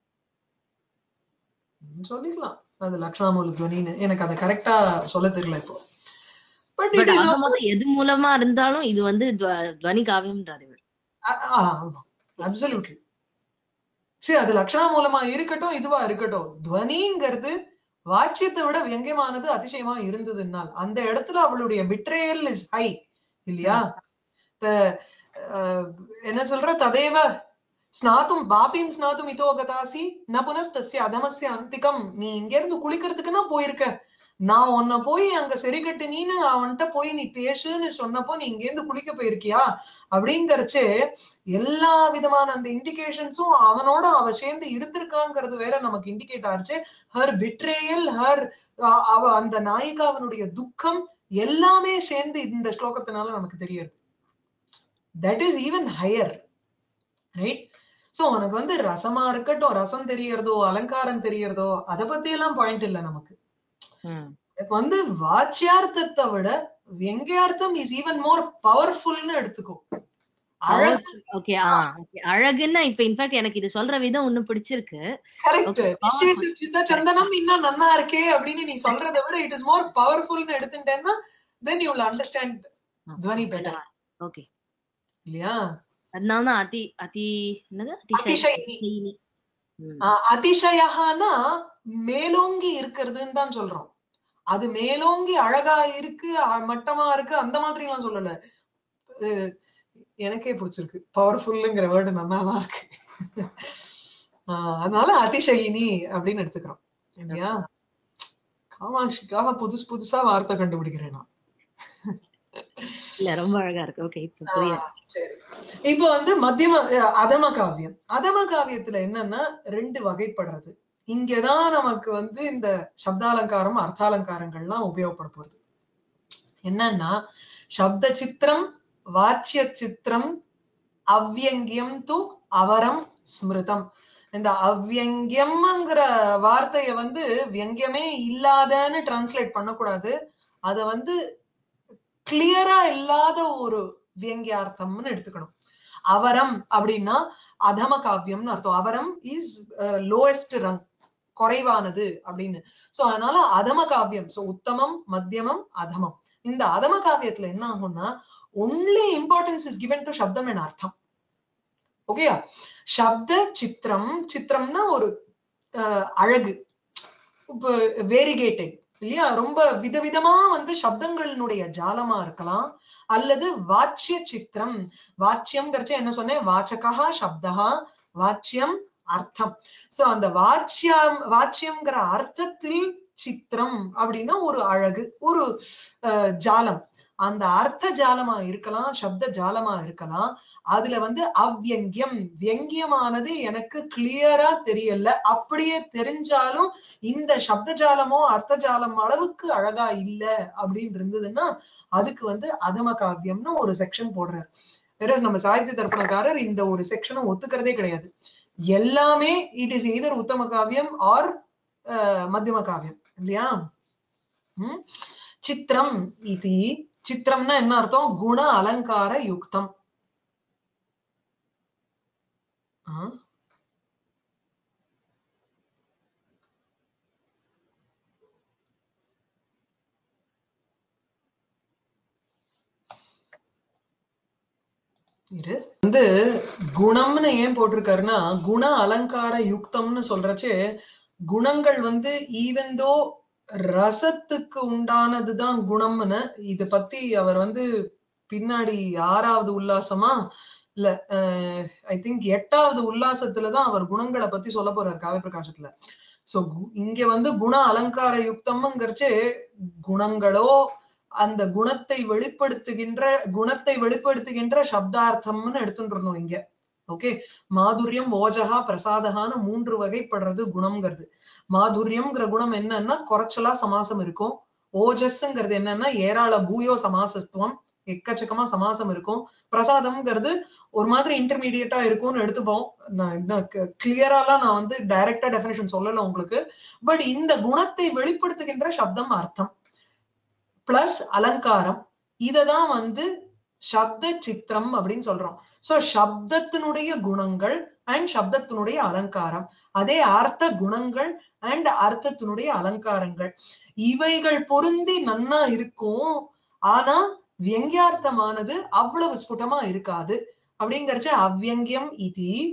ம், சொல்லிக்கலாம் அது லக்ஷணாமூல துவனின்னு எனக்கு அதை கரெக்டா சொல்ல தெரியல இப்போ பட் பட் இட் இஸ் அது மொத்தம் எது மூலமா இருந்தாலும் இது வந்து துவ- துவனி காவியம்ன்றாரு இவர் அப்சல்யூட்லி சரி அது லட்சணா மூலமா இருக்கட்டும் இதுவா இருக்கட்டும் துவனிங்கிறது வாச்சியத்தை விட வியங்கியமானது அதிசயமா இருந்ததுனால் அந்த இடத்துல அவளுடைய விட்ரேயல் இஸ் ஹை இல்லையா த- அஹ், என்ன சொல்ற ததேவ ஸ்நாத்தும் பாபியும் ஸ்நாத்தும் இதோ கதாசி ந புனஸ்தஸ்ய அதமஸ்ய அந்திகம் நீ இங்க இருந்து குளிக்கிறதுக்குன்னா போயிருக்க நான் உன்னை போய் அங்க சரி கட்டு நீன்னு அவன்கிட்ட போய் நீ பேசுன்னு சொன்னப்போ நீ இங்க இருந்து குளிக்க போயிருக்கியா அப்படிங்கறச்சு எல்லா விதமான அந்த இண்டிகேஷன்ஸும் அவனோட அவ சேர்ந்து இருந்திருக்காங்கிறது வேற நமக்கு இண்டிகேட் ஆச்சு ஹர் விட்ரேயல் ஹர் அவ அந்த நாயிகாவனுடைய துக்கம் எல்லாமே சேர்ந்து இந்த ஸ்லோகத்தினால நமக்கு தெரியுது that is even higher right so உனக்கு வந்து ரசமா இருக்கட்டும் ரசம் தெரியறதோ அலங்காரம் தெரியறதோ அத பத்தி எல்லாம் பாயிண்ட் இல்ல நமக்கு ம். இப்ப வந்து வாச்சியார்த்தத்தை விட வெங்கையார்த்தம் இஸ் ஈவன் மோர் பவர்ஃபுல்னு எடுத்துக்கோ அழகு ஓகே ஆ okay. அழகுன்னா இப்ப இன்ஃபேக்ட் எனக்கு இது சொல்ற விதம் ஒண்ணு பிடிச்சிருக்கு கரெக்ட் Okay, விசேஷ சித்த சந்தனம் இன்னும் நன்னா இருக்கே அப்படின்னு நீ சொல்றதை விட இட் இஸ் மோர் பவர்ஃபுல்னு எடுத்துட்டேன்னா then you will understand dhvani better okay இல்லையா அதனால தான் அதி அதி என்னது அதிசயினி. அதிசயினி ம். ஆஹ் அதிசயஹானா மேலோங்கி இருக்கிறதுன்னு தான் சொல்றோம் அது மேலோங்கி அழகா இருக்கு அ- மட்டமா இருக்கு அந்த மாதிரி எல்லாம் சொல்லல அஹ் எனக்கே பிடிச்சிருக்கு பவர்ஃபுல்லுங்கிற வேர்டு நல்லாதான் இருக்கு ஆஹ் அதனால அதிசயினி அப்படின்னு எடுத்துக்கிறோம் இல்லையா காமாட்சிக்காக புதுசு புதுசா வார்த்தை கண்டுபிடிக்கிறேன் நான் இல்ல ரொம்ப அழகா இருக்கு ஓகே இப்ப புரியுது ஆஹ் சரி இப்போ வந்து மத்தியம அஹ் அதம காவியம் அதம காவியத்துல என்னன்னா ரெண்டு வகைப்படுறது இங்கதான் நமக்கு வந்து இந்த சப்தாலங்காரம் அர்த்தாலங்காரங்கள்லாம் உபயோகப்பட போறது என்னன்னா சப்த சித்திரம் வாச்சிய சித்திரம் அவ்யங்கியம் து அவரம் ஸ்மிருதம் இந்த அவ்யங்கியம்ங்கிற வார்த்தைய வந்து வியங்கியமே இல்லாதன்னு டிரான்ஸ்லேட் பண்ணக்கூடாது அத வந்து கிளியரா இல்லாத ஒரு வியங்கியார்த்தம்னு எடுத்துக்கணும் அவரம் அப்படின்னா அதம காவியம்னு அர்த்தம் அவரம் இஸ் லோயஸ்ட் ரங் குறைவானது அப்படின்னு சோ அதனால அதம காவியம் சோ உத்தமம் மத்தியமம் அதமம் இந்த அதம காவியத்துல என்ன ஆகும்னா only importance is given to shabdam என் அர்த்தம் ஓகேயா சப்த சித்திரம் சித்திரம்னா ஒரு அஹ், அழகு இப்போ வேரிகேட்டட் இல்லையா ரொம்ப விதவிதமா வந்து சப்தங்களினுடைய ஜாலமா இருக்கலாம் அல்லது வாச்சிய சித்திரம் வாச்சியம் என்ன சொன்னேன் வாச்சகா சப்தா வாச்சியம் அர்த்தம் சோ அந்த வாச்சியம் வாச்சியம்ங்கிற அர்த்தத்தில் சித்திரம் அப்படின்னா ஒரு அழகு ஒரு அஹ், ஜாலம் அந்த அர்த்த ஜாலமா இருக்கலாம் சப்த ஜாலமா இருக்கலாம் அதுல வந்து அவ்யங்கியம் வியங்கியமானது எனக்கு கிளியரா தெரியல அப்படியே தெரிஞ்சாலும் இந்த சப்த ஜாலமோ அர்த்த ஜாலம் அளவுக்கு அழகா இல்ல அப்படின்னு இருந்ததுன்னா அதுக்கு வந்து அதம காவியம்னு ஒரு செக்ஷன் போடுறாரு வேற நம்ம சாகித்ய தர்ப்பணக்காரர் இந்த ஒரு செக்ஷனும் ஒத்துக்கிறதே கிடையாது எல்லாமே இட் இஸ் எய்தர் உத்தம காவியம் ஆர் மத்தியம காவியம் இல்லையா ம்? சித்திரம் இது சித்திரம்னா என்ன அர்த்தம் குண அலங்கார யுக்தம் ஆ? இரு வந்து குணம்னு ஏன் போட்டிருக்காருன்னா குண அலங்கார யுக்தம்னு சொல்றச்சு குணங்கள் வந்து ஈவெந்தோ ரசத்துக்கு உண்டானதுதான் குணம்னு இத பத்தி அவர் வந்து பின்னாடி ஆறாவது உல்லாசமா இல்ல ஐ திங்க் எட்டாவது உல்லாசத்துலதான் அவர் குணங்களை பத்தி சொல்ல போறார் காவிய பிரகாசத்துல சோ இங்க வந்து குண அலங்கார யுக்தம்ங்கிறச்சு குணங்களோ அந்த குணத்தை வெளிப்படுத்துகின்ற குணத்தை வெளிப்படுத்துகின்ற சப்தார்த்தம்னு எடுத்துட்டு இருந்தோம் இங்க ஓகே மாதுரியம் ஓஜகா பிரசாதகான்னு மூன்று வகைப்படுறது குணம்ங்கிறது மாதுரியம்ங்கிற குணம் என்னன்னா குறைச்சலா சமாசம் இருக்கும் ஓஜஸ்ங்கிறது என்னன்னா ஏராள பூயோ சமாசத்துவம் எக்கச்சக்கமா சமாசம் இருக்கும் பிரசாதம்ங்கிறது ஒரு மாதிரி இன்டர்மீடியட்டா இருக்கும்னு எடுத்துப்போம் நான் இன்னும் கிளியராலாம் நான் வந்து டைரக்டா டெபினேஷன் சொல்லல உங்களுக்கு பட் இந்த குணத்தை வெளிப்படுத்துகின்ற சப்தம் அர்த்தம் பிளஸ் அலங்காரம் இததான் வந்து சப்த சித்திரம் அப்படின்னு சொல்றோம் சோ சப்தத்தினுடைய குணங்கள் அண்ட் சப்தத்தினுடைய அலங்காரம் அதே அர்த்த குணங்கள் அண்ட் அர்த்தத்தினுடைய அலங்காரங்கள் இவைகள் பொருந்தி நன்னா இருக்கும் ஆனா வியங்கியார்த்தமானது அவ்வளவு ஸ்புடமா இருக்காது அப்படிங்கறச்ச அவ்யங்கியம் இது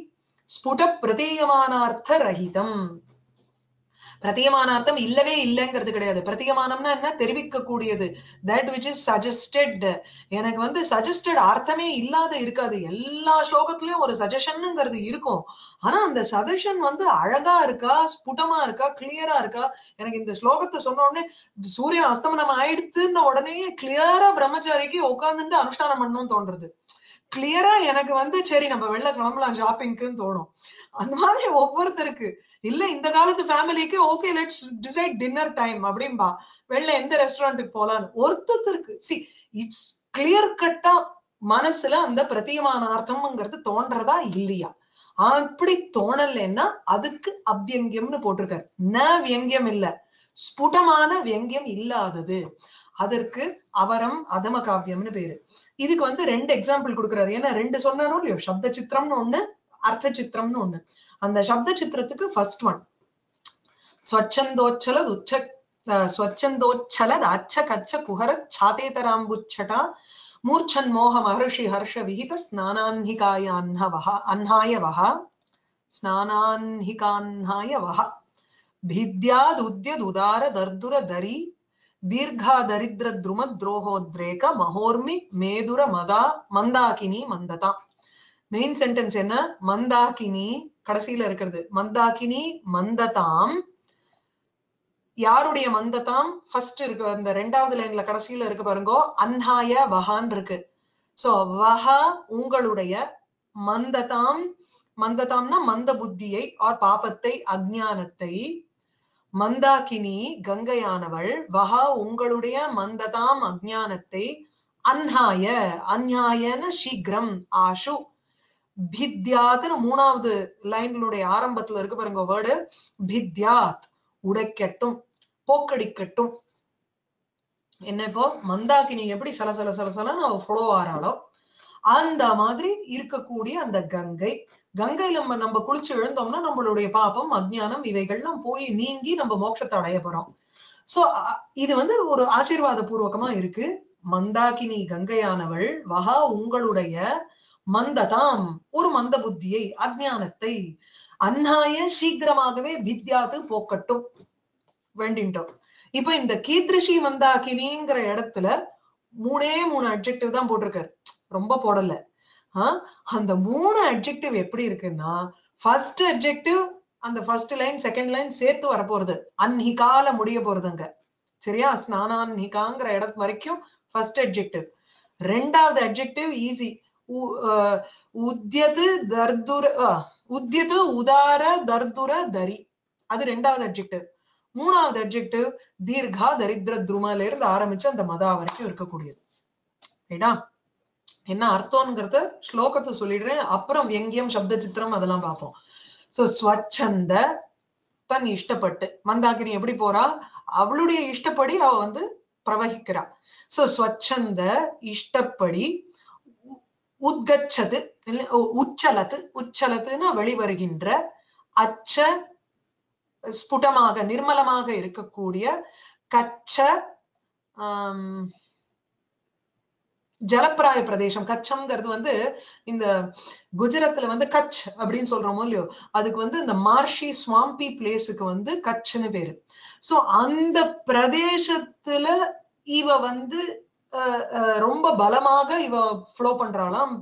ஸ்புட பிரதீயமானார்த்த ரஹிதம் பிரத்தியமானார்த்தம் இல்லவே இல்லைங்கிறது கிடையாது பிரத்தியமானம்னா என்ன தெரிவிக்க கூடியது தட் விச் இஸ் சஜஸ்டட் எனக்கு வந்து சஜஸ்டட் அர்த்தமே இல்லாத இருக்காது எல்லா ஸ்லோகத்திலயும் ஒரு சஜஷன்ங்கிறது இருக்கும் ஆனா அந்த சஜஷன் வந்து அழகா இருக்கா ஸ்புடமா இருக்கா கிளியரா இருக்கா எனக்கு இந்த ஸ்லோகத்தை சொன்ன உடனே சூரியன் அஸ்தமனம் ஆயிடுத்துன்னு உடனே கிளியரா பிரம்மச்சாரிக்கு உட்கார்ந்துட்டு அனுஷ்டானம் பண்ணணும்னு தோன்றது கிளியரா எனக்கு வந்து சரி நம்ம வெளில கிளம்பலாம் ஷாப்பிங்க்குன்னு தோணும் அந்த மாதிரி ஒவ்வொருத்தருக்கு இல்ல இந்த காலத்து ஃபேமிலிக்கு okay let's decide dinner time அப்படின்பா வெளில எந்த ரெஸ்டாரண்ட்டுக்கு போலான்னு ஒருத்தருக்கு சி இட்ஸ் கிளியர் கட்டா மனசுல அந்த பிரத்தியமான அர்த்தம்ங்கிறது தோன்றதா இல்லையா அப்படி தோணலைன்னா அதுக்கு அவ்யங்கியம்னு போட்டிருக்காரு ந வியங்கியம் இல்ல ஸ்புடமான வியங்கியம் இல்லாதது அதற்கு அவரம் அதம காவியம்னு பேரு இதுக்கு வந்து ரெண்டு எக்ஸாம்பிள் கொடுக்குறாரு ஏன்னா ரெண்டு சொன்னாரோ இல்லையோ சப்த சித்திரம்னு ஒண்ணு அர்த்த சித்திரம்னு ஒண்ணு அந்த சப்த சித்திரத்துக்கு ஃபர்ஸ்ட் ஒன் ஸ்வச்சந்தோச்சல உச்ச ஸ்வச்சந்தோச்சல அச்ச கச்ச குஹர சாத்தேதராம்புச்சட்டா மூர்ச்சன் மோக மகர்ஷி ஹர்ஷ விஹித ஸ்நானான்ஹிகாய அன்ஹவஹ அன்ஹாயவஹ ஸ்நானான்ஹிகான்ஹாயவஹ भिद्यादुद्यदुदार दर्दुर दरी दीर्घा दरिद्र द्रुम द्रोहोद्रेक மகோர்மி மேதுர மதா மந்தாகினி மந்ததா மெயின் சென்டென்ஸ் என்ன மந்தாகினி கடைசியில இருக்கிறது மந்தாகினி மந்ததாம் யாருடைய மந்ததாம் ஃபர்ஸ்ட் இருக்கு அந்த ரெண்டாவது லைன்ல கடைசியில இருக்கு பாருங்கோ அன்ஹாய வஹான் இருக்கு சோ வஹா உங்களுடைய மந்ததாம் மந்ததாம்னா மந்த புத்தியை ஆர் பாபத்தை அஜ்ஞானத்தை மந்தாகினி கங்கையானவள் வஹா உங்களுடைய மந்ததாம் அஜ்ஞானத்தை அன்ஹாய அந்நாயன சீக்கிரம் ஆஷு பித்யாத்னு மூணாவது லைன்களுடைய ஆரம்பத்துல இருக்கு பாருங்க வேர்டு பித்யாத் உடைக்கட்டும் போக்கடிக்கட்டும் என்ன இப்போ மந்தாகினி எப்படி சலசல சலசலன்னு அவ ஃப்ளோ ஆறாளோ அந்த மாதிரி இருக்கக்கூடிய அந்த கங்கை கங்கையில நம்ம நம்ம குளிச்சு எழுந்தோம்னா நம்மளுடைய பாபம் அஜ்ஞானம் இவைகள்லாம் போய் நீங்கி நம்ம மோட்சத்தை அடைய போறோம் சோ இது வந்து ஒரு ஆசீர்வாத பூர்வகமா இருக்கு மந்தாகினி கங்கையானவள் வஹா உங்களுடைய மந்ததாம் ஒரு மந்த புத்தியை அஜ்ஞானத்தை அந்நாய சீக்கிரமாகவே வித்யாது போக்கட்டும் வேண்டின்ட்டோம் இப்ப இந்த கீத்ரிஷி மந்தாகினிங்கிற இடத்துல மூணே மூணு அட்ஜெக்டிவ் தான் போட்டிருக்காரு ரொம்ப போடல ஆஹ் அந்த மூணு அட்ஜெக்டிவ் எப்படி இருக்குன்னா ஃபர்ஸ்ட் அட்ஜெக்டிவ் அந்த ஃபர்ஸ்ட் லைன் செகண்ட் லைன் சேர்த்து வரப்போறது அன்ஹிகால முடிய போறதுங்க சரியா ஸ்நானான்ஹிகாங்கிற இடத்து வரைக்கும் ஃபர்ஸ்ட் அட்ஜெக்டிவ் ரெண்டாவது அட்ஜெக்டிவ் ஈஸி உத்யது தர்துர உத்யது உதார தர்துர தரி அது ரெண்டாவது அட்ஜெக்டிவ் மூணாவது அட்ஜெக்டிவ் தீர்கா தரித்திர துருமல இருந்து ஆரம்பிச்சு அந்த மதா வரைக்கும் இருக்கக்கூடியது ரைட்டா என்ன அர்த்தம்ங்கிறத ஸ்லோகத்தை சொல்லிடுறேன் அப்புறம் வியங்கியம் சப்த சித்திரம் அதெல்லாம் பார்ப்போம் சோ ஸ்வச்சந்த தன் இஷ்டப்பட்டு மந்தாகினி எப்படி போறா அவளுடைய இஷ்டப்படி அவ வந்து பிரவகிக்கிறா சோ ஸ்வச்சந்த இஷ்டப்படி உத்கச்சது உச்சலத்து உச்சலத்துன்னா வெளிவருகின்ற அச்ச ஸ்புடமாக நிர்மலமாக இருக்கக்கூடிய கச்ச ஆஹ் ஜலப்பிராய பிரதேசம் கச்சம்ங்கிறது வந்து இந்த குஜராத்ல வந்து கச் அப்படின்னு சொல்றோமோ இல்லையோ அதுக்கு வந்து இந்த மார்ஷி ஸ்வாம்பி பிளேஸுக்கு வந்து கச்னு பேரு சோ அந்த பிரதேசத்துல இவ வந்து ரொம்ப பலமாக இவ ஃப்ளோ பண்றாளாம்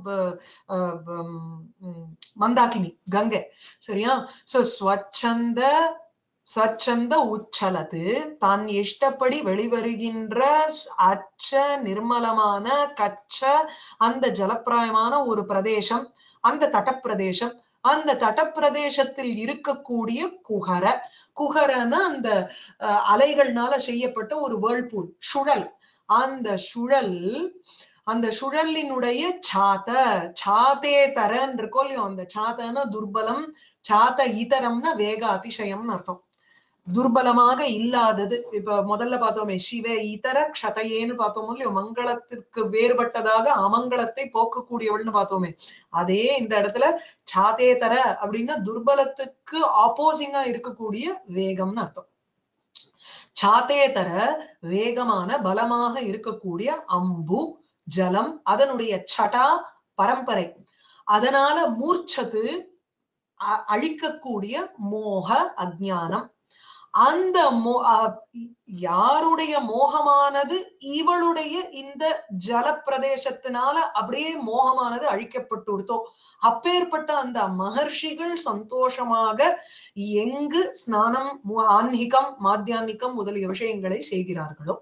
மந்தாகினி கங்கை சரியா சோ ஸ்வச்சந்த சச்சந்த உச்சலது தான் இஷ்டப்படி வெளிவருகின்ற அச்ச நிர்மலமான கச்ச அந்த ஜலப்பிராயமான ஒரு பிரதேசம் அந்த தட்டப்பிரதேசம் அந்த தட்டப்பிரதேசத்தில் இருக்கக்கூடிய குகர குகரன அந்த அலைகள்னால செய்யப்பட்ட ஒரு வேர்ல்பூல் சுழல் அந்த சுழல் அந்த சுழலினுடைய சாத சாதே தரன் இருக்கோ இல்லையோ அந்த சாதன துர்பலம் சாத ஈதரம்னா வேக அதிசயம்னு அர்த்தம் துர்பலமாக இல்லாதது இப்ப முதல்ல பார்த்தோமே சிவ ஈதர க்ஷதையேன்னு பார்த்தோமோ இல்லையோ மங்களத்திற்கு வேறுபட்டதாக அமங்கலத்தை போக்கக்கூடியவள்னு பார்த்தோமே அதே இந்த இடத்துல சாதேதர அப்படின்னா துர்பலத்துக்கு ஆப்போசிங்கா இருக்கக்கூடிய வேகம்னு அர்த்தம் சாத்தேதர வேகமான பலமாக இருக்கக்கூடிய அம்பு ஜலம் அதனுடைய சடா பரம்பரை அதனால மூர்ச்சத்து அ- அழிக்கக்கூடிய மோக அஜ்ஞானம் அந்த மோ அ- யாருடைய மோகமானது இவளுடைய இந்த ஜல பிரதேசத்தினால அப்படியே மோகமானது அழிக்கப்பட்டு விடுத்தோ அப்பேற்பட்ட அந்த மகர்ஷிகள் சந்தோஷமாக எங்கு ஸ்நானம் மு- ஆன்மீகம் மாத்தியானிகம் முதலிய விஷயங்களை செய்கிறார்களோ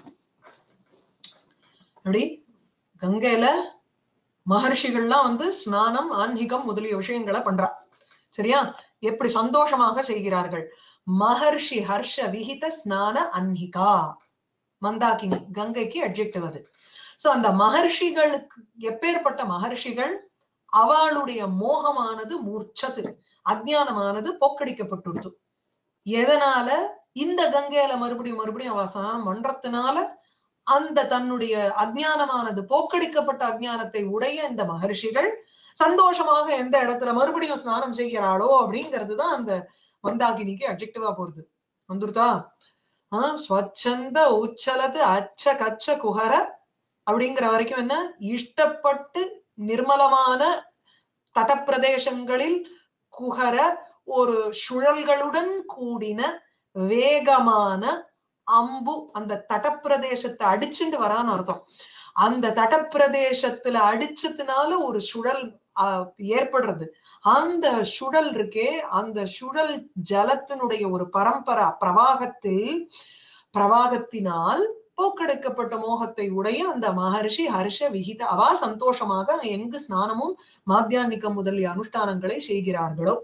அப்படி கங்கையில மகர்ஷிகள்லாம் வந்து ஸ்நானம் ஆன்மீகம் முதலிய விஷயங்களை பண்றா சரியா எப்படி சந்தோஷமாக செய்கிறார்கள் மகர்ஷி ஹர்ஷ விகித ஸ்நான அன்ஹிகா மந்தாகினி கங்கைக்கு அட்ஜெக்டிவ் அது சோ அந்த மகர்ஷிகளுக்கு எப்பேற்பட்ட மகர்ஷிகள் அவளுடைய மோகமானது மூர்ச்சது அஜ்ஞானமானது போக்கடிக்கப்பட்டுடுது எதனால இந்த கங்கையில மறுபடியும் மறுபடியும் அவ ஸ்நானம் பண்றதுனால அந்த தன்னுடைய அஜ்ஞானமானது போக்கடிக்கப்பட்ட அஜ்ஞானத்தை உடைய இந்த மகர்ஷிகள் சந்தோஷமாக எந்த இடத்துல மறுபடியும் ஸ்நானம் செய்கிறாளோ அப்படிங்கிறது தான் அந்த மந்தாகினிக்கு அப்ஜெக்டிவா போறது வந்துருதா ஆஹ் ஸ்வச்சந்த உச்சலது அச்ச கச்ச குஹர அப்படிங்கிற வரைக்கும் என்ன இஷ்டப்பட்டு நிர்மலமான தடப்பிரதேசங்களில் குஹர ஒரு சுழல்களுடன் கூடின வேகமான அம்பு அந்த தடப்பிரதேசத்தை அடிச்சுட்டு வரான்னு அர்த்தம் அந்த தடப்பிரதேசத்துல அடிச்சதுனால ஒரு சுழல் ஆஹ், ஏற்படுறது அந்த சுழல் இருக்கே அந்த சுழல் ஜலத்தினுடைய ஒரு பரம்பரா பிரவாகத்தில் பிரவாகத்தினால் போக்கெடுக்கப்பட்ட மோகத்தை உடைய அந்த மகர்ஷி ஹர்ஷ விகித அவா சந்தோஷமாக எங்கு ஸ்நானமும் மாத்தியானிக்கம் முதலிய அனுஷ்டானங்களை செய்கிறார்களோ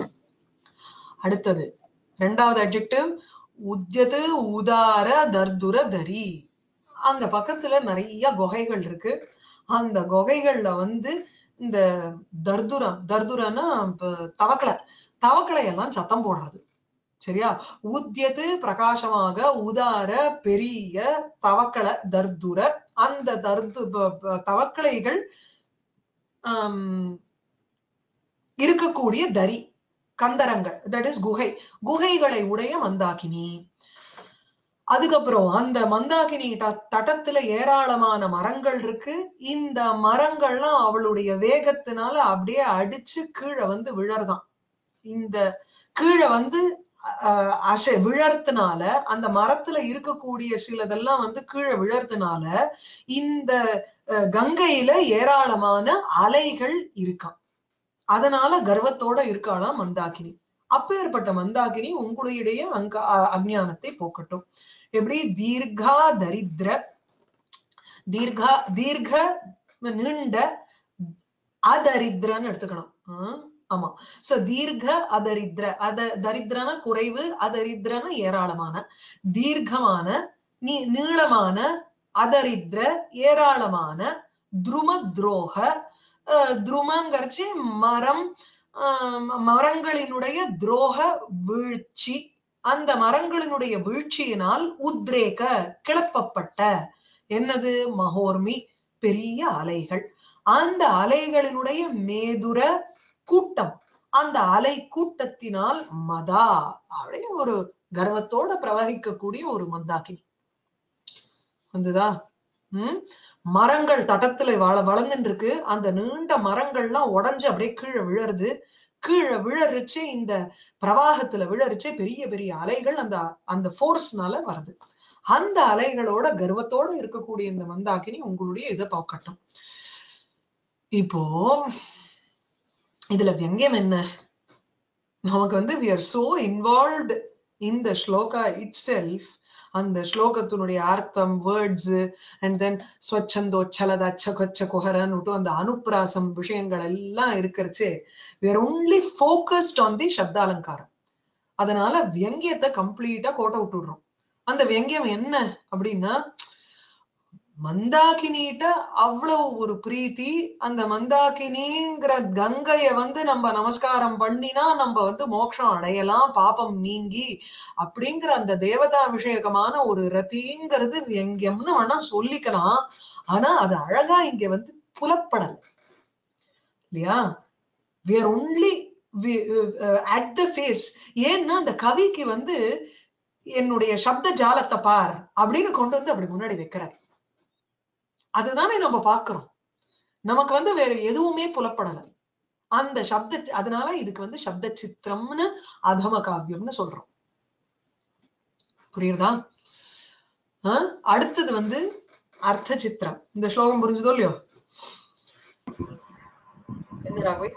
அடுத்தது இரண்டாவது அட்ஜெக்டிவ் உத்யது உதார தர்துர தரி அங்க பக்கத்துல நிறைய குகைகள் இருக்கு அந்த குகைகள்ல வந்து இந்த தர்துரம் தர்துரன்னா இப்ப தவக்கலை தவக்கலை எல்லாம் சத்தம் போடுறது சரியா உத்யது பிரகாசமாக உதார பெரிய தவக்கலை தர்துர அந்த தர்து ப- ப- தவக்கலைகள் ஆம், இருக்கக்கூடிய தரி கந்தரங்கள் தட் இஸ் குகை குகைகளை உடைய மந்தாகினி அதுக்கப்புறம் அந்த மந்தாகினி த- தடத்துல ஏராளமான மரங்கள் இருக்கு இந்த மரங்கள்லாம் அவளுடைய வேகத்தினால அப்படியே அடிச்சு கீழே வந்து விழறதாம் இந்த கீழே வந்து அஹ், அசை விழறதுனால அந்த மரத்துல இருக்கக்கூடிய சிலதெல்லாம் வந்து கீழே விழறதுனால இந்த அஹ், கங்கையில ஏராளமான அலைகள் இருக்காம் அதனால கர்வத்தோட இருக்காளாம் மந்தாகினி அப்பேற்பட்ட மந்தாகினி உங்களுடைய அங்க அ- அஞ்ஞானத்தை போக்கட்டும் எப்படி தீர்கா தரித்திர தீர்கா தீர்க்க நீண்ட அதரித்திரன்னு எடுத்துக்கணும் ஆஹ் ஆமா சோ தீர்க்க அதரித்திர அத தரித்திரன குறைவு அதரித்திரன ஏராளமான தீர்க்கமான நீ நீளமான அதரித்திர ஏராளமான துரும துரோக அஹ், துருமங்கரிச்சு மரம் ஆஹ் மரங்களினுடைய துரோக வீழ்ச்சி அந்த மரங்களினுடைய வீழ்ச்சியினால் உத்ரேக கிளப்பப்பட்ட என்னது மகோர்மி பெரிய அலைகள் அந்த அலைகளினுடைய மேதுர கூட்டம் அந்த அலை கூட்டத்தினால் மதா அப்படியே ஒரு கர்வத்தோட பிரவகிக்கக்கூடிய ஒரு மந்தாகினி வந்துதா உம் மரங்கள் தடத்துல வள வளர்ந்துட்டு இருக்கு அந்த நீண்ட மரங்கள்லாம் உடைஞ்சு அப்படியே கீழே விழருது கீழே விழறிச்சு இந்த பிரவாகத்துல விழறிச்சு பெரிய பெரிய அலைகள் அந்த அந்த ஃபோர்ஸ்னால வருது அந்த அலைகளோட கர்வத்தோட இருக்கக்கூடிய இந்த மந்தாகினி உங்களுடைய இதை பார்க்கட்டும் இப்போ இதுல வியங்கியம் என்ன நமக்கு வந்து we are so involved in the sloka itself அந்த ஸ்லோகத்தினுடைய அர்த்தம் வேர்ட்ஸ் அண்ட் தென் ஸ்வச்சந்தோச்சலத அச்சகொச்ச குஹரன்னு அந்த அனுப்பிராசம் விஷயங்கள் எல்லாம் இருக்கிறச்சே we are only focused on the shabdalankaram அதனால வியங்கியத்தை கம்ப்ளீட்டா கோட்டை விட்டுடுறோம் அந்த வியங்கியம் என்ன அப்படின்னா மந்தாகினிட்ட அவ்வளவு ஒரு பிரீத்தி அந்த மந்தாகினிங்கிற கங்கைய வந்து நம்ம நமஸ்காரம் பண்ணினா நம்ம வந்து மோட்சம் அடையலாம் பாபம் நீங்கி அப்படிங்கிற அந்த தேவதா விஷயகமான ஒரு ரதிங்கிறது வியங்கியம்னு வேணா சொல்லிக்கலாம் ஆனா அது அழகா இங்க வந்து புலப்படல இல்லையா we are only at the face ஏன்னா அந்த கவிக்கு வந்து என்னுடைய சப்த ஜாலத்தை பார் அப்படின்னு கொண்டு வந்து அப்படி முன்னாடி வைக்கிறார் அதுதானே நம்ம பார்க்கிறோம் நமக்கு வந்து வேற எதுவுமே புலப்படல அந்த சப்த அதனால இதுக்கு வந்து சப்த சித்திரம்னு அதம காவியம்னு சொல்றோம் புரியுறதா ஆஹ் அடுத்தது வந்து அர்த்த சித்திரம் இந்த ஸ்லோகம் புரிஞ்சுதோ இல்லையோ என்ன ராகவி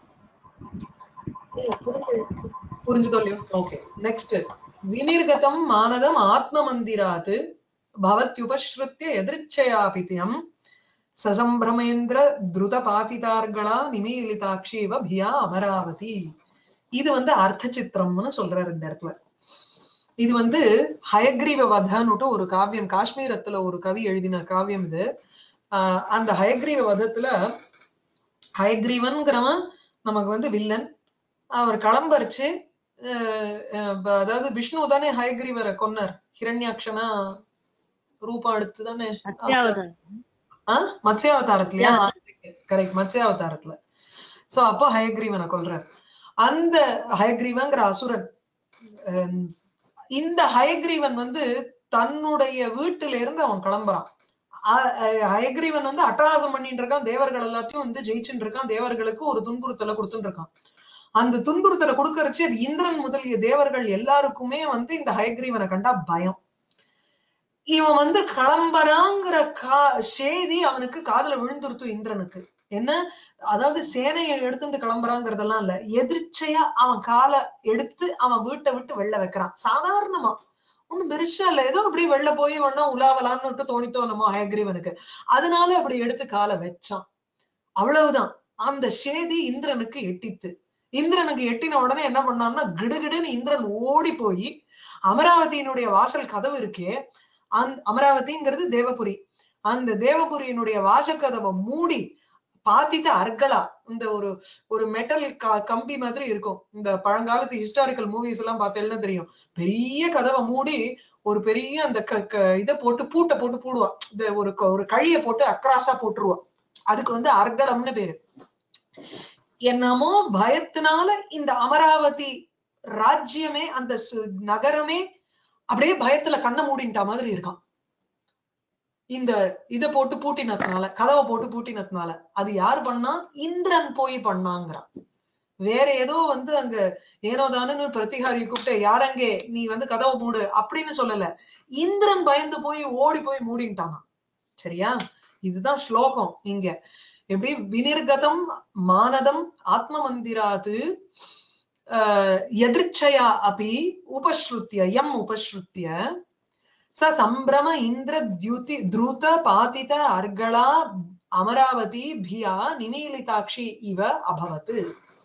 இல்ல புரிஞ்சது புரிஞ்சுதோ இல்லையோ ஓகே நெக்ஸ்ட் வினிர்கதம் மானதம் ஆத்ம மந்திராத் பவத்யுபஸ்ருத்ய எதிர்ச்சயாபித்யம் சசம்பிரமேந்திர திருத பாதிதார்களா நிமீலிதாட்சி இவ பியா அமராவதி இது வந்து அர்த்த சித்திரம்னு சொல்றாரு இந்த இடத்துல இது வந்து ஹயக்ரீவ வதன்னுட்டு ஒரு காவியம் காஷ்மீரத்துல ஒரு கவி எழுதின காவியம் இது ஆஹ் அந்த ஹயக்ரீவ வதத்துல ஹயக்ரீவன்கிறவன் நமக்கு வந்து வில்லன் அவர் களம்பரிச்சு அஹ் அஹ் ப- அதாவது விஷ்ணு தானே ஹயக்ரீவரை கொன்னார் ஹிரண்யாக்ஷனா ரூபம் எடுத்து தானே மத்ஸ்யாவதாரம் ஆஹ் மத்ஸ்யாவதாரத்துலயா கரெக்ட் மத்ஸ்யாவதாரத்துல சோ அப்போ ஹயக்ரீவனை கொல்றார் அந்த ஹயக்ரீவங்கிற அசுரன் அஹ் இந்த ஹயக்ரீவன் வந்து தன்னுடைய வீட்டுல இருந்து அவன் கிளம்புறான் அ- அஹ் ஹயக்ரீவன் வந்து அட்டகாசம் பண்ணிட்டு இருக்கான் தேவர்கள் எல்லாத்தையும் வந்து ஜெயிச்சுட்டு இருக்கான் தேவர்களுக்கு ஒரு துன்புறுத்தலை கொடுத்துட்டு இருக்கான் அந்த துன்புறுத்தலை கொடுக்கறச்சு இந்திரன் முதலிய தேவர்கள் எல்லாருக்குமே வந்து இந்த ஹயக்ரீவனை கண்டா பயம் இவன் வந்து கிளம்புறாங்கிற கா செய்தி அவனுக்கு காதுல விழுந்துருத்து இந்திரனுக்கு என்ன அதாவது சேனையை எடுத்துட்டு கிளம்புறாங்கிறதெல்லாம் இல்ல எதிர்ச்சையா அவன் காலை எடுத்து அவன் வீட்டை விட்டு வெளில வைக்கிறான் சாதாரணமா ஒண்ணும் பெருசா இல்ல ஏதோ அப்படி வெளில போய் வேணா உலாவலான்னு விட்டு தோணித்தோ நம்ம ஹயக்ரீவனுக்கு அதனால அப்படி எடுத்து காலை வச்சான் அவ்வளவுதான் அந்த சேதி இந்திரனுக்கு எட்டித்து இந்திரனுக்கு எட்டின உடனே என்ன பண்ணான்னா கிடுகிடுன்னு இந்திரன் ஓடி போய் அமராவதியினுடைய வாசல் கதவு இருக்கே அந்த அமராவதிங்கிறது தேவபுரி அந்த தேவபுரியினுடைய வாசக்கதவை மூடி பாத்தித்த அர்களா இந்த ஒரு ஒரு மெட்டல் கம்பி மாதிரி இருக்கும் இந்த பழங்காலத்து ஹிஸ்டாரிக்கல் மூவிஸ் எல்லாம் பார்த்தேன்னா தெரியும் பெரிய கதவை மூடி ஒரு பெரிய அந்த க க- இதை போட்டு பூட்டை போட்டு போடுவா இந்த ஒரு க- ஒரு கழிய போட்டு அக்ராஸா போட்டுருவா அதுக்கு வந்து அர்கலம்னு பேரு என்னமோ பயத்தினால இந்த அமராவதி ராஜ்யமே அந்த சு- நகரமே அப்படியே பயத்துல கண்ணை மூடின்ட்டா மாதிரி இருக்கான் இந்த இத போட்டு பூட்டினதுனால கதவை போட்டு பூட்டினதுனால அது யார் பண்ணா இந்திரன் போய் பண்ணாங்கிறான் வேற ஏதோ வந்து அங்க ஏனோ தானு பிரதிகாரி கூப்பிட்டு யாரங்கே நீ வந்து கதவை மூடு அப்படின்னு சொல்லல இந்திரன் பயந்து போய் ஓடி போய் மூடின்ட்டானா சரியா இதுதான் ஸ்லோகம் இங்க எப்படி வினிர்கதம் மானதம் ஆத்ம மந்திராது அஹ், எதிர்ச்சயா அபி உபஸ்ருத்திய எம் உபஸ்ருத்திய ச சம்பிரம இந்திர தியுதி துருத பாதித அர்களா அமராவதி பியா நிமீலிதாட்சி இவ அபவத்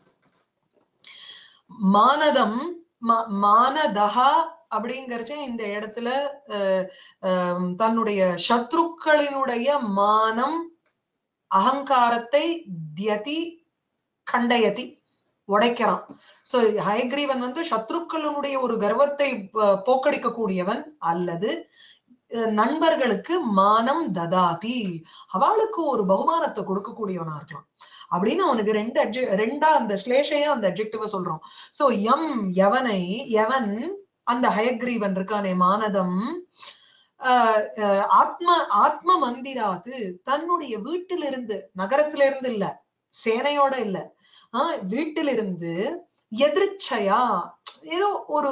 மானதம் ம- மானதஹா அப்படிங்கறச்ச இந்த இடத்துல அஹ், அஹ், தன்னுடைய சத்ருக்களினுடைய மானம் அகங்காரத்தை தியதி கண்டயதி உடைக்கிறான் சோ ஹயக்ரீவன் வந்து சத்ருக்களினுடைய ஒரு கர்வத்தை அஹ், போக்கடிக்க கூடியவன் அல்லது அஹ், நண்பர்களுக்கு மானம் ததாதி அவளுக்கு ஒரு பகுமானத்தை கொடுக்கக்கூடியவனா இருக்கலாம் அப்படின்னு அவனுக்கு ரெண்டு adjec- ரெண்டா அந்த ஸ்லேஷையா அந்த அப்ஜெக்டிவ சொல்றோம் சோ எம் எவனை எவன் அந்த ஹயக்ரீவன் இருக்கானே மானதம் ஆஹ் ஆஹ் ஆத்ம ஆத்ம மந்திராது தன்னுடைய வீட்டிலிருந்து நகரத்திலிருந்து இல்ல சேனையோட இல்ல ஆஹ் வீட்டிலிருந்து எதிர்ச்சையா ஏதோ ஒரு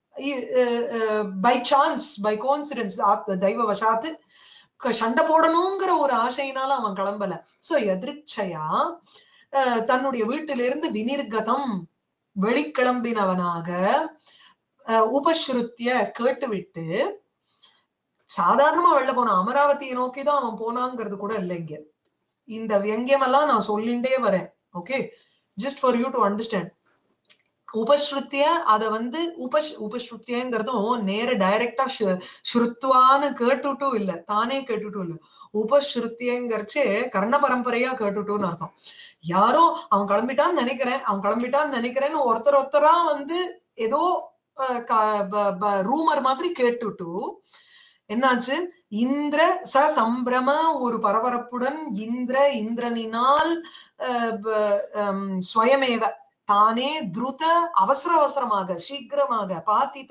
பை சான்ஸ் பை கோன்சிடன்ஸ் தெய்வ வசாத்து க- சண்டை போடணுங்கிற ஒரு ஆசையினால அவன் கிளம்பல சோ எதிர்ச்சையா ஆஹ் தன்னுடைய வீட்டிலிருந்து வினிர்கதம் வெளிக்கிளம்பினவனாக ஆஹ் உபஸ்ருத்திய கேட்டுவிட்டு சாதாரணமா வெளில போனான் அமராவதியை நோக்கிதான் அவன் போனாங்கிறது கூட இல்லை இங்க இந்த வியங்கியம் எல்லாம் நான் சொல்லிண்டே வரேன் okay just for you to understand உபஸ்ருத்திய அத வந்து உபஸ் உபஸ்ருத்தியங்கிறதும் நேர டைரக்டா ஸ்ருத்வான்னு கேட்டுட்டும் இல்ல தானே கேட்டுட்டும் இல்ல உபஸ்ருத்தியங்கிறச்சு கர்ண பரம்பரையா கேட்டுட்டும்னு அர்த்தம் யாரோ அவன் கிளம்பிட்டான்னு நினைக்கிறேன் அவன் கிளம்பிட்டான்னு நினைக்கிறேன்னு ஒருத்தர் ஒருத்தரா வந்து ஏதோ ரூமர் மாதிரி கேட்டுட்டு என்னாச்சு இந்திர ச சம்பிரம ஒரு பரபரப்புடன் இந்திர இந்திரனினால் அஹ், ப- ஹம், ஸ்வயமேவ தானே துருத அவசர அவசரமாக சீக்கிரமாக பாத்தித்த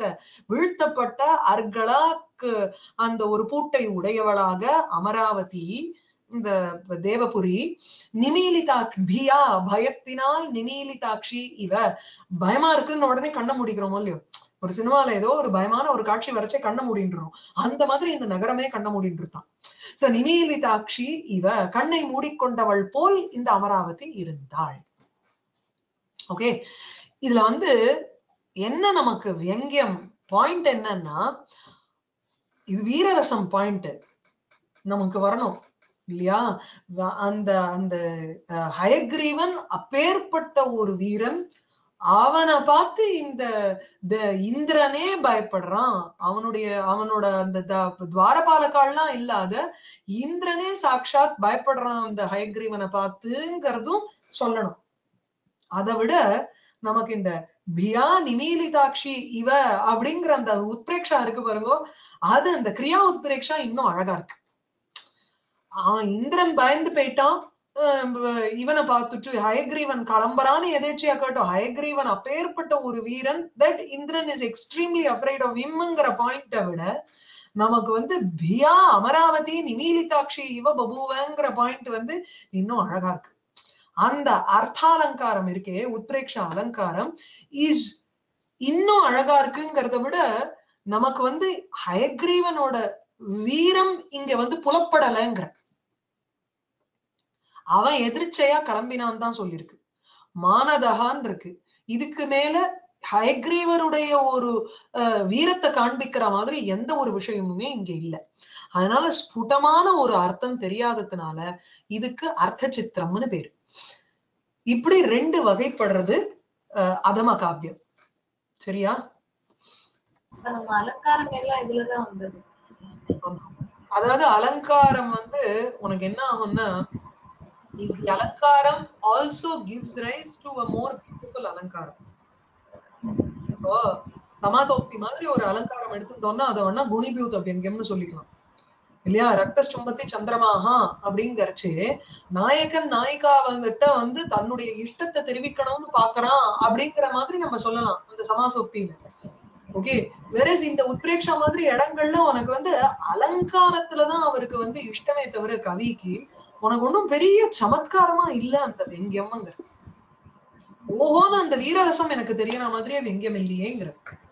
வீழ்த்தப்பட்ட அர்களாக்கு அந்த ஒரு பூட்டை உடையவளாக அமராவதி இந்த தேவபுரி நிமீலிதா பியா பயத்தினால் நிமீலிதாட்சி இவ பயமா இருக்குன்னு உடனே கண்ணை முடிக்கிறோமோ இல்லையோ ஒரு சினிமால ஏதோ ஒரு பயமான ஒரு காட்சி வரைச்சே கண்ணை மூடின்றோம் அந்த மாதிரி இந்த நகரமே கண்ணை மூடின்றுதான் சோ நிமீலிதாட்சி இவ கண்ணை மூடிக்கொண்டவள் போல் இந்த அமராவதி இருந்தாள் ஓகே இதுல வந்து என்ன நமக்கு வியங்கியம் பாயிண்ட் என்னன்னா இது வீரரசம் பாயிண்ட் நமக்கு வரணும் இல்லையா வ- அந்த அந்த அஹ், ஹயக்ரீவன் அப்பேற்பட்ட ஒரு வீரன் அவனை பார்த்து இந்த த- இந்திரனே பயப்படுறான் அவனுடைய அவனோட அந்த த- துவாரபாலகால்லாம் இல்லாத இந்திரனே சாட்சாத் பயப்படுறான் அந்த ஹயக்ரீவனை பார்த்துங்கிறதும் சொல்லணும் அதை விட நமக்கு இந்த பியா நிமீலிதாட்சி இவ அப்படிங்கிற அந்த உத்பிரேக்ஷா இருக்கு பாருங்க அது அந்த கிரியா உத்பிரேக்ஷா இன்னும் அழகா இருக்கு ஆஹ் இந்திரன் பயந்து போயிட்டான் ஆஹ் வ- இவனை பார்த்துட்டு ஹயக்ரீவன் கிளம்புறான்னு எதேச்சியா கேட்டோம் ஹயக்ரீவன் அப்பேற்பட்ட ஒரு வீரன் that Indran is extremely afraid of இம்ங்கிற பாயிண்ட விட நமக்கு வந்து பியா அமராவதி நிமீலிதாட்சி இவ பபுவங்கிற பாயிண்ட் வந்து இன்னும் அழகா இருக்கு அந்த அர்த்தாலங்காரம் இருக்கே உத்ரேக்ஷ அலங்காரம் இஸ் இன்னும் அழகா இருக்குங்கிறத விட நமக்கு வந்து ஹயக்ரீவனோட வீரம் இங்க வந்து புலப்படலைங்கிற அவன் எதிர்ச்சையா கிளம்பினான் தான் சொல்லியிருக்கு மானதகான் இருக்கு இதுக்கு மேல ஹயக்ரீவருடைய ஒரு அஹ், வீரத்தை காண்பிக்கிற மாதிரி எந்த ஒரு விஷயமுமே இங்க இல்ல அதனால ஸ்புடமான ஒரு அர்த்தம் தெரியாததுனால இதுக்கு அர்த்த சித்திரம்னு பேரு இப்படி ரெண்டு வகைப்படுறது அஹ், அதம காவியம் சரியா இப்ப நம்ம அலங்காரம் எல்லாம் இதுலதான் வந்தது அதாவது அலங்காரம் வந்து உனக்கு என்ன ஆகும்னா இந்த அலங்காரம் also gives rise to a more beautiful alankaram இப்போ சமாசோக்தி மாதிரி ஒரு அலங்காரம் எடுத்துட்டோம்னா அதை வேணா குணிபியூத் அபியங்கம்னு சொல்லிக்கலாம் இல்லையா ரத்த சும்பத்தி சந்திரமாகா அப்படிங்கறச்சு நாயகன் நாயிகா வந்துட்டு வந்து தன்னுடைய இஷ்டத்தை தெரிவிக்கணும்னு பாக்குறான் அப்படிங்கிற மாதிரி நம்ம சொல்லலாம் அந்த சமாசோக்தியில ஓகே வேறஸ் இந்த உத்ரேக்ஷா மாதிரி இடங்கள்ல உனக்கு வந்து அலங்காரத்துலதான் அவருக்கு வந்து இஷ்டமே தவிர கவிக்கு உனக்கு ஒண்ணும் பெரிய சமத்காரமா இல்ல அந்த வெங்கியம்ங்கிற ஓஹோன்னு அந்த வீரரசம் எனக்கு தெரியற மாதிரியே வெங்கியம் இல்லையேங்கிற